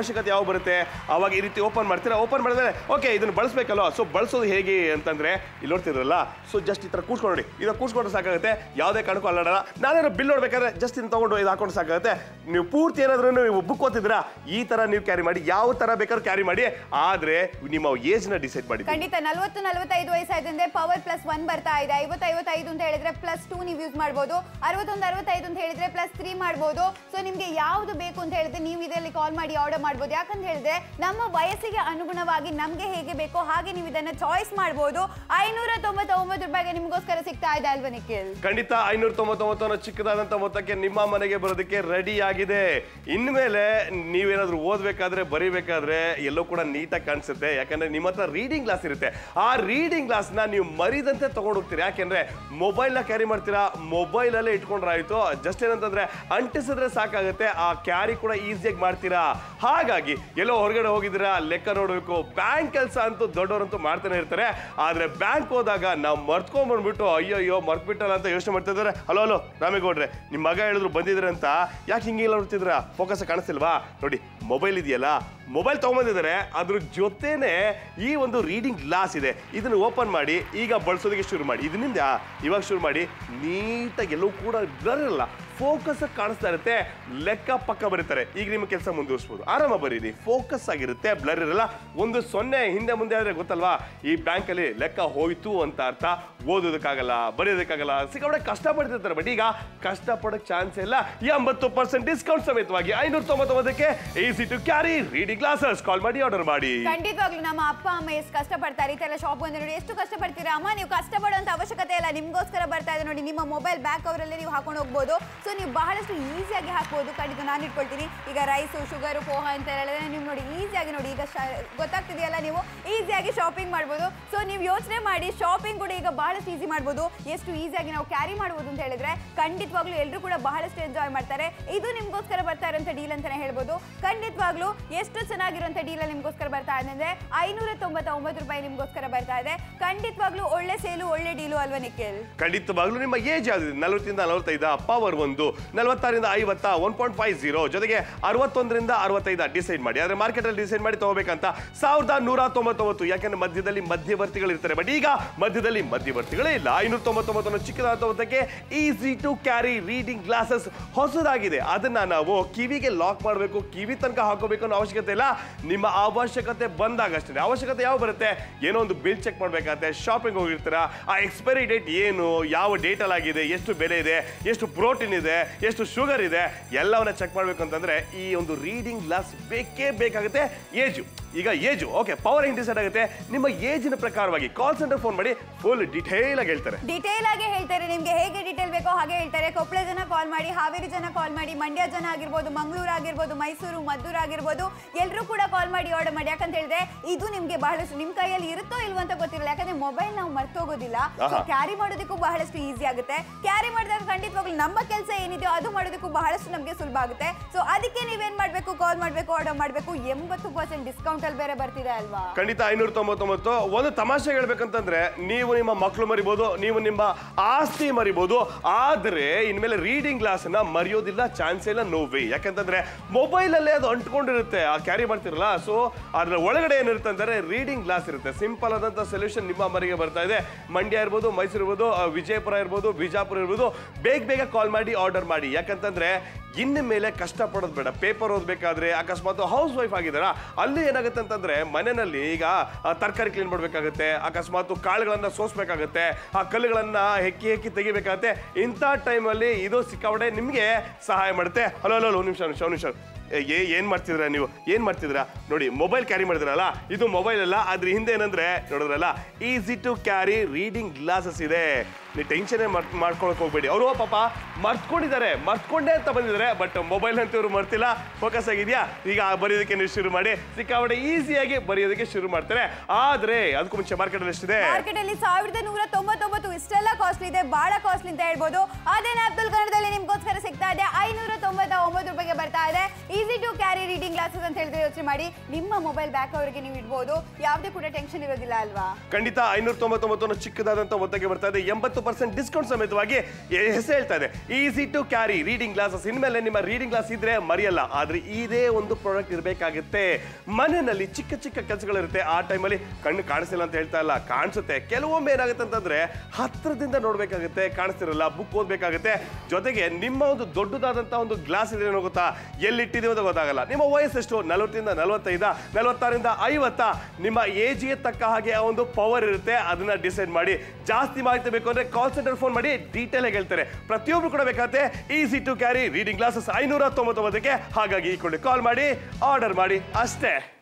Speaker 2: ಅವಶ್ಯಕತೆ ಯಾವ ಬರುತ್ತೆ ಅವಾಗ ಈ ರೀತಿ ಓಪನ್ ಮಾಡ್ತೀರಾ ಓಪನ್ ಮಾಡಿದ್ರೆ ಓಕೆ ಇದನ್ನ ಬಳಸಬೇಕಲ್ಲ ಸೊ ಬಳಸೋದು ಹೇಗೆ ಅಂತಂದ್ರೆ ಇಲ್ಲಿ ನೋಡ್ತಿರಲ್ಲ ಸೊ ಜಸ್ಟ್ ಈ ತರ ಕೂತ್ಕೊಂಡು ನೋಡಿ ಇದು ಕೂತ್ಕೊಂಡ್ರೆ ಸಾಕಾಗುತ್ತೆ ಯಾವುದೇ ಕಾರಣಕ್ಕೂ ಅಲ್ಲಾಡಲ್ಲ ನಾನೇನು ಬಿಲ್ ನೋಡ್ಬೇಕಾದ್ರೆ ಜಸ್ಟ್ ಇನ್ನು ತಗೊಂಡು ಇದು ಹಾಕೊಂಡು ಸಾಕಾಗುತ್ತೆ ನೀವು ಪೂರ್ತಿ ಏನಾದ್ರೂ ನೀವು ಬುಕ್ ಓದ್ತಿದ್ದೀರಾ ಈ ತರ ನೀವು ಕ್ಯಾರಿ ಮಾಡಿ ಯಾವ ತರ ಬೇಕಾದ್ರೂ ಕ್ಯಾರಿ ಮಾಡಿ ಆದ್ರೆ ನಿಮ್ಮ ಏಜ್ ನ ಡಿಸೈಡ್ ಮಾಡಿ
Speaker 4: ಖಂಡಿತ ನಲವತ್ತು ನಲವತ್ತೈದು ವಯಸ್ಸಾಯ್ತಂದ್ರೆ ಪವರ್ ಪ್ಲಸ್ ಒನ್ ಬರ್ತಾ ಇದೆ ಐವತ್ತು ಐವತ್ತೈದು ಅಂತ ಹೇಳಿದ್ರೆ ಪ್ಲಸ್ ಟೂ ನೀವು ಯೂಸ್ ಮಾಡ್ಬೋದು ಅರವತ್ತೊಂದು ಅರವತ್ತೈದು ಅಂತ ಹೇಳಿದ್ರೆ ಪ್ಲಸ್ ತ್ರೀ ಮಾಡ್ಬೋದು ಸೊ ನಿಮ್ಗೆ ಯಾವ್ದು ಬೇಕು ಅಂತ ಹೇಳಿದ್ರೆ ನೀವು ಇದರಲ್ಲಿ ಕಾಲ್ ಮಾಡಿ ಆರ್ಡರ್ ಮಾಡ್ಬೋದು ಯಾಕಂತ ಹೇಳಿದ್ರೆ ನಮ್ಮ ವಯಸ್ಸಿಗೆ ಅನುಗುಣವಾಗಿ ನಮ್ಗೆ ಹೇಗೆ ಬೇಕೋ ಹಾಗೆ ನೀವು ಇದನ್ನ ಚಾಯ್ಸ್ ಮಾಡ್ಬೋದು ಐನೂರ ತೊಂಬತ್ತೊಂಬತ್ತು ರೂಪಾಯಿಗೆ ನಿಮ್ಗೋಸ್ಕರ ಸಿಗ್ತಾ ಇದೆ ಅಲ್ವಾ ನಿಖಿಲ್
Speaker 2: ಖಂಡಿತ ಐನೂರ ತೊಂಬತ್ತೊಂಬತ್ತು ಚಿಕ್ಕದಾದಂತ ಮೊತ್ತಕ್ಕೆ ನಿಮ್ಮ ಮನೆಗೆ ಬರೋದಕ್ಕೆ ರೆಡಿ ಆಗಿದೆ ಇನ್ಮೇಲೆ ನೀವೇನಾದ್ರೂ ಓದ್ಬೇಕಾದ್ರೆ ಬರಿಬೇಕಾದ್ರೆ ಎಲ್ಲೋ ಕೂಡ ನೀಟಾಗಿ ಕಾಣಿಸುತ್ತೆ ಯಾಕಂದ್ರೆ ನಿಮ್ಮ ಹತ್ರ ರೀಡಿಂಗ್ ಗ್ಲಾಸ್ ಇರುತ್ತೆ ಆ ರೀಡಿಂಗ್ ಗ್ಲಾಸ್ ನ ನೀವು ಮರಿದಂತೆ ತಗೊಂಡು ಹೋಗ್ತೀರಿ ಯಾಕೆಂದ್ರೆ ಮೊಬೈಲ್ ನ ಕ್ಯಾರಿ ಮಾಡ್ತೀರಾ ಮೊಬೈಲ್ ಅಲ್ಲೇ ಇಟ್ಕೊಂಡ್ರಾಯ್ತು ಜಸ್ಟ್ ಏನಂತಂದ್ರೆ ಅಂಟಿಸಿದ್ರೆ ಸಾಕಾಗುತ್ತೆ ಆ ಕ್ಯಾರಿ ಕೂಡ ಈಸಿಯಾಗಿ ಮಾಡ್ತೀರಾ ಹಾಗಾಗಿ ಎಲ್ಲೋ ಹೊರಗಡೆ ಹೋಗಿದ್ದೀರಾ ಲೆಕ್ಕ ನೋಡಬೇಕು ಬ್ಯಾಂಕ್ ಕೆಲಸ ಅಂತೂ ದೊಡ್ಡವರಂತೂ ಮಾಡ್ತಾನೆ ಇರ್ತಾರೆ ಆದ್ರೆ ಬ್ಯಾಂಕ್ ಹೋದಾಗ ನಾವು ಮರ್ತ್ಕೊಂಡ್ ಬಂದ್ಬಿಟ್ಟು ಅಯ್ಯೋ ಅಯ್ಯೋ ಮರ್ತ್ಬಿಟ್ಟಲ್ಲ ಅಂತ ಯೋಚನೆ ಮಾಡ್ತಿದ್ದಾರೆ ಹಲೋ ಹಲೋ ರಾಮೇಗೌಡ್ರೆ ನಿಮ್ಮ ಮಗ ಹೇಳಿದ್ರು ಬಂದಿದ್ರೆ ಅಂತ ಯಾಕೆ ಹಿಂಗೆಲ್ಲ ನೋಡ್ತಿದ್ರ ಫೋಕಸ್ ಕಾಣಿಸ್ತಿಲ್ವಾ ನೋಡಿ ಮೊಬೈಲ್ ಇದೆಯಲ್ಲ ಮೊಬೈಲ್ ತಗೊಂಬಂದಿದ್ದಾರೆ ಅದ್ರ ಜೊತೆನೆ ಈ ಒಂದು ರೀಡಿಂಗ್ ಗ್ಲಾಸ್ ಇದೆ ಇದನ್ನು ಓಪನ್ ಮಾಡಿ ಈಗ ಬಳಸೋದಕ್ಕೆ ಶುರು ಮಾಡಿ ಇದರಿಂದ ಇವಾಗ ಶುರು ಮಾಡಿ ನೀಟಾಗಿ ಎಲ್ಲವೂ ಕೂಡ ಬ್ಲರ್ ಇರಲ್ಲ ಫೋಕಸ್ ಕಾಣಿಸ್ತಾ ಇರುತ್ತೆ ಲೆಕ್ಕ ಪಕ್ಕ ಬರೀತಾರೆ ಈಗ ನಿಮ್ಮ ಕೆಲಸ ಮುಂದುವರಿಸ್ಬೋದು ಆರಾಮ ಬರೀರಿ ಫೋಕಸ್ ಆಗಿರುತ್ತೆ ಬ್ಲರ್ ಇರಲ್ಲ ಒಂದು ಸೊನ್ನೆ ಹಿಂದೆ ಮುಂದೆ ಆದ್ರೆ ಗೊತ್ತಲ್ವಾ ಈ ಬ್ಯಾಂಕ್ ಅಲ್ಲಿ ಲೆಕ್ಕ ಹೋಯ್ತು ಅಂತ ಅರ್ಥ ಓದೋದಕ್ಕಾಗಲ್ಲ ಬರೆಯೋದಕ್ಕಾಗಲ್ಲ ಸಿಕ್ಕಾಪಟ್ಟೆ ಕಷ್ಟ ಪಡ್ತಿರ್ತಾರೆ ಬಟ್ ಈಗ ಕಷ್ಟ ಪಡೋಕ್ ಚಾನ್ಸ್ ಇಲ್ಲ ಎಂಬತ್ತು ಪರ್ಸೆಂಟ್ ಡಿಸ್ಕೌಂಟ್ ಸಮೇತವಾಗಿ ಐನೂರ ತೊಂಬತ್ತೊಂಬತ್ತಕ್ಕೆ easy to carry reading glasses call ಮಾಡಿ ಆರ್ಡರ್ ಮಾಡಿ
Speaker 4: ಖಂಡಿತವಾಗ್ಲೂ ನಮ್ಮ ಅಪ್ಪ ಅಮ್ಮ ಎಷ್ಟು ಕಷ್ಟಪಡ್ತಾರೆ ಈ ತರ ಶಾಪ್ ಬಂದು ನೋಡಿ ಎಷ್ಟು ಕಷ್ಟಪಡ್ತೀರಾ ಅಮ್ಮ ನೀವು ಕಷ್ಟಪಡುವಂತ ಅವಶ್ಯಕತೆ ಇಲ್ಲ ನಿಮ್ಗೋಸ್ಕರ ಬರ್ತಾ ಇದೆ ನೋಡಿ ನಿಮ್ಮ ಮೊಬೈಲ್ ಬ್ಯಾಕ್ ಅವರಲ್ಲೇ ನೀವು ಹಾಕೊಂಡು ಹೋಗ್ಬೋದು ಸೊ ನೀವು ಬಹಳಷ್ಟು ಈಸಿಯಾಗಿ ಹಾಕ್ಬೋದು ಖಂಡಿತ ನಾನು ಇಟ್ಕೊಳ್ತೀನಿ ಈಗ ರೈಸು ಶುಗರು ಪೋಹ ಅಂತ ಹೇಳಿದ್ರೆ ನೀವು ನೋಡಿ ಈಸಿಯಾಗಿ ನೋಡಿ ಈಗ ಶ- ಗೊತ್ತಾಗ್ತಿದೆಯಲ್ಲ ನೀವು ಈಸಿಯಾಗಿ ಶಾಪಿಂಗ್ ಮಾಡ್ಬೋದು ಸೊ ನೀವು ಯೋಚನೆ ಮಾಡಿ ಶಾಪಿಂಗ್ ಕೂಡ ಈಗ ಬಹಳಷ್ಟು ಈಸಿ ಮಾಡ್ಬೋದು ಎಷ್ಟು ಈಸಿಯಾಗಿ ನಾವು ಕ್ಯಾರಿ ಮಾಡ್ಬೋದು ಅಂತ ಹೇಳಿದ್ರೆ ಖಂಡಿತವಾಗ್ಲೂ ಎಲ್ಲರೂ ಕೂಡ ಬಹಳಷ್ಟು ಎಂಜಾಯ್ ಮಾಡ್ತಾರೆ ಇದು ನಿಮ್ಗೋಸ್ಕರ ಬರ್ತಾ ಇರೋಂಥ ಡೀಲ್ ಅಂತಾನೆ ಹೇಳ್ಬೋದು ಖಂಡಿತವಾಗ್ಲೂ ಎಷ್ಟು ಚೆನ್ನಾಗಿರುವಂಥ ಡೀಲ್ ನಿಮ್ಗೋಸ್ಕರ ಬರ್ತಾ ಇದೆ ಅಂದ್ರೆ ಐನೂರ ತೊಂಬತ್ತೊಂಬತ್ತು ರೂಪಾಯಿ ನಿಮ್ಗೋಸ್ಕರ ಬರ್ತಾ ಇದೆ ಖಂಡಿತವಾಗ್ಲೂ ಒಳ್ಳೆ ಸೇಲು ಒಳ್ಳೆ ಡೀಲು ಅಲ್ವಾ ನಿಖಿಲ್
Speaker 2: ಖಂಡಿತವಾಗ್ಲೂ ನಿಮ್ಮ ಏಜ್ ಯಾವ್ದಿದೆ ನಲವತ್ತಿಂದ ನಲವತ್ತೈದ ಪವರ್ ಒಂದು ನಲವತ್ತಾರಿಂದ ಐವತ್ತ ಒನ್ ಪಾಯಿಂಟ್ ಫೈವ್ ಜೀರೋ ಜೊತೆಗೆ ಅರವತ್ತೊಂದರಿಂದ ಅರವತ್ತೈದ ಡಿಸೈಡ್ ಮಾಡಿ ಆದ್ರೆ ಮಾರ್ಕೆಟ್ ಅಲ್ಲಿ ಡಿಸೈಡ್ ಮಾಡಿ ತಗೋಬೇಕಂತ ಸಾವಿರದ ನೂರ ತೊಂಬತ್ತೊಂಬತ್ತು ಯಾಕಂದ್ರೆ ಮಧ್ಯದಲ್ಲಿ ಮಧ್ಯವರ್ತಿಗಳು ಇರ್ತಾರೆ ಬಟ್ ಈಗ ಮಧ್ಯದಲ್ಲಿ ಮಧ್ಯವರ್ತಿಗಳೇ ಇಲ್ಲ ಐನೂರ ತೊಂಬತ್ತೊಂಬತ್ತು ಚಿಕ್ಕದಾದ ತೊಂಬತ್ತಕ್ಕೆ easy to carry reading glasses ಹೊಸದಾಗಿದೆ ಅದನ್ನ ನಾವು ಕಿವಿಗೆ ಲಾಕ್ ಮಾಡಬೇಕು ಕಿವಿ ತನಕ ಹಾಕೋಬೇಕು ಅನ್ನೋ ಅವಶ್ಯಕತೆ ಇಲ್ಲ ನಿಮ್ಮ ಅವಶ್ಯಕತೆ ಬಂದಾಗ ಅಷ್ಟೇ ಅವಶ್ಯಕತೆ ಯಾವ ಬರುತ್ತೆ ಏನೋ ಒಂದು ಬಿಲ್ ಚೆಕ್ ಮಾಡ್ಬೇಕಾಗತ್ತೆ ಶಾಪಿಂಗ್ ಹೋಗಿರ್ತೀರಾ ಆ ಎಕ್ಸ್ಪೈರಿ ಡೇಟ್ ಏನು ಯಾವ ಡೇಟಲ್ಲಿ ಆಗಿದೆ ಎಷ್ಟು ಬೆಲೆ ಇದೆ ಎಷ್ಟು ಪ್ರೋಟೀನ್ ಇದೆ ಎಷ್ಟು ಶುಗರ್ ಇದೆ ಎಲ್ಲವನ್ನ ಚೆಕ್ ಮಾಡಬೇಕು ಅಂತಂದ್ರೆ ಈ ಒಂದು ರೀಡಿಂಗ್ ಗ್ಲಾಸ್ ಬೇಕೇ ಬೇಕಾಗುತ್ತೆ ಏಜು ಈಗ ಏಜು ಓಕೆ ಪವರ್ ಹೆಂಗ್ ಡಿಸೈಡ್ ಆಗುತ್ತೆ ನಿಮ್ಮ ಏಜಿನ ಪ್ರಕಾರವಾಗಿ ಕಾಲ್ ಸೆಂಟರ್ ಫೋನ್ ಮಾಡಿ ಫುಲ್ ಡಿಟೇಲ್ ಆಗಿ ಹೇಳ್ತಾರೆ
Speaker 4: ಡಿಟೇಲ್ ಆಗಿ ಹೇಳ್ತಾರೆ ನಿಮ್ಗೆ ಹೇಗೆ ಡಿಟೇಲ್ ಬೇಕೋ ಹಾಗೆ ಹೇಳ್ತಾರೆ ಕೊಪ್ಪಳ ಜನ ಕಾಲ್ ಮಾಡಿ ಹಾವೇರಿ ಜನ ಕಾಲ್ ಮಾಡಿ ಮಂಡ್ಯ ಜನ ಆಗಿರ್ಬೋದು ಮಂಗಳೂರು ಆಗಿರ್ಬೋದು ಮೈಸೂರು ಮದ್ದೂರು ಆಗಿರ್ಬೋದು ಎಲ್ಲರೂ ಕೂಡ ಕಾಲ್ ಮಾಡಿ ಆರ್ಡರ್ ಮಾಡಿ ಯಾಕಂತ ಹೇಳಿದ್ರೆ ಇದು ನಿಮ್ಗೆ ಬಹಳಷ್ಟು ನಿಮ್ ಕೈಯಲ್ಲಿ ಇರುತ್ತೋ ಇಲ್ವೋ ಅಂತ ಗೊತ್ತಿರಲ್ಲ ಯಾಕಂದ್ರೆ ಮೊಬೈಲ್ ನಾವು ಮರ್ತೋಗೋದಿಲ್ಲ
Speaker 2: ಆಹಾ.
Speaker 4: ಕ್ಯಾರಿ ಮಾಡೋದಕ್ಕೂ ಬಹಳಷ್ಟು ಈಸಿ ಆಗುತ್ತೆ ಕ್ಯಾರಿ ಮಾಡಿದಾಗ ಖಂಡಿತವಾಗ್ಲೂ ನಮ್ಮ ಕೆಲಸ ಏನಿದೆಯೋ ಅದು ಮಾಡೋದಕ್ಕೂ ಬಹಳಷ್ಟು ನಮಗೆ ಸುಲಭ ಆಗುತ್ತೆ ಸೊ ಅದಕ್ಕೆ ನೀವೇನ್ ಮಾಡ್ಬೇಕು ಕಾಲ್ ಮಾಡ್ಬೇಕು ಆರ್ಡರ್ ಮಾಡ್ಬೇಕು ಎಂಬತ್ತು ಪರ್ಸೆಂಟ್ ಡಿಸ್ಕೌಂಟ್ ಅಲ್ಲಿ ಬೇರೆ ಬರ್ತಿದೆ ಅಲ್ವಾ
Speaker 2: ಖಂಡಿತ ಐನೂರ ತೊಂಬತ್ತೊಂಬತ್ತು ಒಂದು ತಮಾಷೆ ಹೇಳ್ಬೇಕಂತಂದ್ರೆ ನೀವು ನಿಮ್ಮ ಮಕ್ಕಳು ಮರಿಬೋದು ನೀವು ನಿಮ್ಮ ಆಸ್ತಿ ಮರಿಬೋದು ಆದ್ರೆ ಇನ್ಮೇಲೆ ರೀಡಿಂಗ್ ಗ್ಲಾಸ್ ನ ಮರೆಯೋದಿಲ್ಲ ಚಾನ್ಸ್ ಇಲ್ಲ ನೋ ವೇ ಯಾಕಂತಂದ್ರೆ ಮೊಬೈಲ್ ಅಲ್ಲೇ ಅದು ಅಂಟ್ಕೊಂಡಿರುತ್ತೆ ಆ ಕ್ಯಾರಿ ಮಾಡ್ತಿರಲ್ಲ ಸೊ ಅದ್ರ ಒಳಗಡೆ ಏನಿರುತ್ತೆ ಅಂದ್ರೆ ರೀಡಿಂಗ್ ಗ್ಲಾಸ್ ಇರುತ್ತೆ ಸಿಂಪಲ್ ಆದಂತ ಸೊಲ್ಯೂಷನ್ ನಿಮ್ಮ ಮನೆಗೆ ಬರ್ತಾ ಇದೆ ಮಂಡ್ಯ ಇರ್ಬೋದು ಮೈಸೂರು ಇರ್ಬೋದು ಆ, ವಿಜಯಪುರ ಇರ್ಬೋದು ಬಿಜಾಪುರ ಇರ್ಬೋದು ಬೇಗ ಬೇಗ ಕಾಲ್ ಮಾಡಿ ಆರ್ಡರ್ ಮಾಡಿ ಯಾಕಂತಂದ್ರೆ ಇನ್ನು ಮೇಲೆ ಕಷ್ಟ ಪಡೋದು ಬೇಡ ಪೇಪರ್ ಓದಬೇಕಾದ್ರೆ ಅಕಸ್ಮಾತ್ ಹೌಸ್ ವೈಫ್ ಆಗಿದಾರ ಅಲ್ಲಿ ಏನಾಗುತ್ತೆ ಅಂತಂದ್ರೆ ಮನೆಯಲ್ಲಿ ಈಗ ತರಕಾರಿ ಕ್ಲೀನ್ ಮಾಡ್ಬೇಕಾಗುತ್ತೆ ಅಕಸ್ಮಾತ್ ಕಾಳುಗಳನ್ನ ಸೋಸ್ಬೇಕಾಗುತ್ತೆ ಆ ಕಲ್ಲುಗಳನ್ನ ಹೆಕ್ಕಿ ಹೆಕ್ಕಿ ತೆಗಿಬೇಕಾಗುತ್ತೆ ಇಂಥ ಟೈಮಲ್ಲಿ ಇದು ಸಿಕ್ಕಾಪಟ್ಟೆ ನಿಮಗೆ ಸಹಾಯ ಮಾಡುತ್ತೆ ಹಲೋ ಹಲೋ ಹಲೋ, ಒಂದ್ ನಿಮಿಷ ಒಂದ್ ನಿಮಿಷ ಒಂದ್ ನಿಮಿಷ ಏ ಏ- ಏನ್ ಮಾಡ್ತಿದ್ರ ನೀವು ಏನ್ ಮಾಡ್ತಿದ್ರ ನೋಡಿ ಮೊಬೈಲ್ ಕ್ಯಾರಿ ಮಾಡಿದ್ರಲ್ಲ ಇದು ಮೊಬೈಲ್ ಅಲ್ಲ ಅದ್ರ ಹಿಂದೆ ಏನಂದ್ರೆ ನೋಡಿದ್ರಲ್ಲ easy to carry reading glasses ಇದೆ ನೀವು ಟೆನ್ಷನ್ ಮಾಡ್ಕೊಳಕ್ ಹೋಗ್ಬೇಡಿ ಅವರು ಪಾಪ ಮರ್ತ್ಕೊಂಡಿದ್ದಾರೆ ಮರ್ತ್ಕೊಂಡೆ ಅಂತ ಬಂದಿದ್ದಾರೆ ಬಟ್ ಮೊಬೈಲ್ ಅಂತ ಇವರು ಮರ್ತಿಲ್ಲ ಫೋಕಸ್ ಆಗಿದ್ಯಾ ಈಗ ಬರೆಯೋದಕ್ಕೆ ನೀವು ಶುರು ಮಾಡಿ ಸಿಕ್ಕಾಪಟ್ಟೆ ಈಸಿಯಾಗಿ ಬರೆಯೋದಕ್ಕೆ ಶುರು ಮಾಡ್ತಾರೆ ಆದ್ರೆ ಅದಕ್ಕೂ ಮುಂಚೆ ಮಾರ್ಕೆಟ್ ಅಲ್ಲಿ ಎಷ್ಟಿದೆ
Speaker 4: ಮಾರ್ಕೆಟ್ ಅಲ್ಲಿ ಸಾವಿರದ ನೂರ ತೊಂಬತ್ತೊಂಬತ್ತು ಇಷ್ಟೆಲ್ಲ ಕಾಸ್ಟ್ಲಿ ಇದೆ ಬಹಳ ಕಾಸ್ಟ್ಲಿ ಅಂತ ಹೇಳ್ಬೋದು ಅದೇನ ಅಬ್ದುಲ್ ಕನ್ನಡದಲ್ಲಿ ನಿಮ್ಗೋಸ್ಕರ ಸಿಗ್ತಾ ಇದೆ ಐನೂರ ತೊಂಬತ್ತ ಒಂಬತ್ತು ರೂಪಾಯಿಗೆ ಬರ್ತಾ ಇದೆ easy to carry reading glasses ಅಂತ ಹೇಳಿದ್ರೆ ಯೋಚನೆ ಮಾಡಿ ನಿಮ್ಮ ಮೊಬೈಲ್ ಬ್ಯಾಕ್ ಅವರಿಗೆ ನೀವು ಇಡ್ಬೋದು ಯಾವುದೇ ಕೂಡ ಟೆನ್ಷನ್ ಇರೋದಿಲ್ಲ ಅಲ್ವಾ
Speaker 2: ಖಂಡಿತ ಐನೂರ ತೊಂಬತ್ತೊಂಬತ್ತು ಚಿಕ್ಕದಾದಂತ ಮೊತ್ತಕ್ಕೆ ಬರ್ತಾ ಇದೆ ಎಂಬತ್ತು ಪರ್ಸೆಂಟ್ ಡಿಸ್ಕೌಂಟ್ ಸಮೇತವಾಗಿ ಎ- ಹೆಸರು ಹೇಳ್ತಾ ಇದೆ easy to carry reading glasses ಇನ್ಮೇಲೆ ನಿಮ್ಮ ರೀಡಿಂಗ್ ಗ್ಲಾಸ್ ಇದ್ರೆ ಮರಿಯಲ್ಲ ಆದ್ರೆ ಇದೇ ಒಂದು ಪ್ರಾಡಕ್ಟ್ ಇರಬೇಕಾಗುತ್ತೆ ಮನೆಯಲ್ಲಿ ಚಿಕ್ಕ ಚಿಕ್ಕ ಕೆಲಸಗಳಿರುತ್ತೆ ಆ ಟೈಮಲ್ಲಿ ಕಣ್ಣು ಕಾಣಿಸಿಲ್ಲ ಅಂತ ಹೇಳ್ತಾ ಇಲ್ಲ ಕಾಣಿಸುತ್ತೆ ಕೆಲವೊಮ್ಮೆ ಏನಾಗುತ್ತೆ ಅಂತಂದ್ರೆ ಹತ್ರದಿಂದ ನೋಡ್ಬೇಕಾಗುತ್ತೆ ಕಾಣಿಸ್ತಿರಲ್ಲ ಬುಕ್ ಓದ್ಬೇಕಾಗುತ್ತೆ ಜೊತೆಗೆ ನಿಮ್ಮ ಒಂದು ದೊಡ್ಡದಾದಂತ ಒಂದು ಗ್ಲಾಸ್ ಇದೆ ಏನೋ ಗೊತ್ತಾ ಎಲ್ಲಿಟ್ಟಿದೀವಿ ಅಂತ ಗೊತ್ತಾಗಲ್ಲ ನಿಮ್ಮ ವಯಸ್ಸೆಷ್ಟು ನಲವತ್ತರಿಂದ ನಲವತ್ತೈದ ನಲವತ್ತಾರಿಂದ ಐವತ್ತ ನಿಮ್ಮ ಏಜ್ಗೆ ತಕ್ಕ ಹಾಗೆ ಆ ಒಂದು ಪವರ್ ಇರುತ್ತೆ ಅದನ್ನ ಡಿಸೈಡ್ ಮಾಡಿ ಜಾಸ್ತಿ ಮಾಹಿತಿ ಬೇಕು ಅಂದ್ರೆ ಕಾಲ್ ಸೆಂಟರ್ ಫೋನ್ ಮಾಡಿ ಡೀಟೇಲ್ ಆಗಿ ಹೇಳ್ತಾರೆ ಪ್ರತಿಯೊಬ್ರು ಕೂಡ ಬೇಕಾಗುತ್ತೆ easy to carry reading glasses ಐನೂರ ತೊಂಬತ್ತೊಂಬತ್ತಕ್ಕೆ ಹಾಗಾಗಿ ಈ ಕೂಡಲೇ ಕಾಲ್ ಮಾಡಿ ಆರ್ಡರ್ ಮಾಡಿ ಅಷ್ಟೇ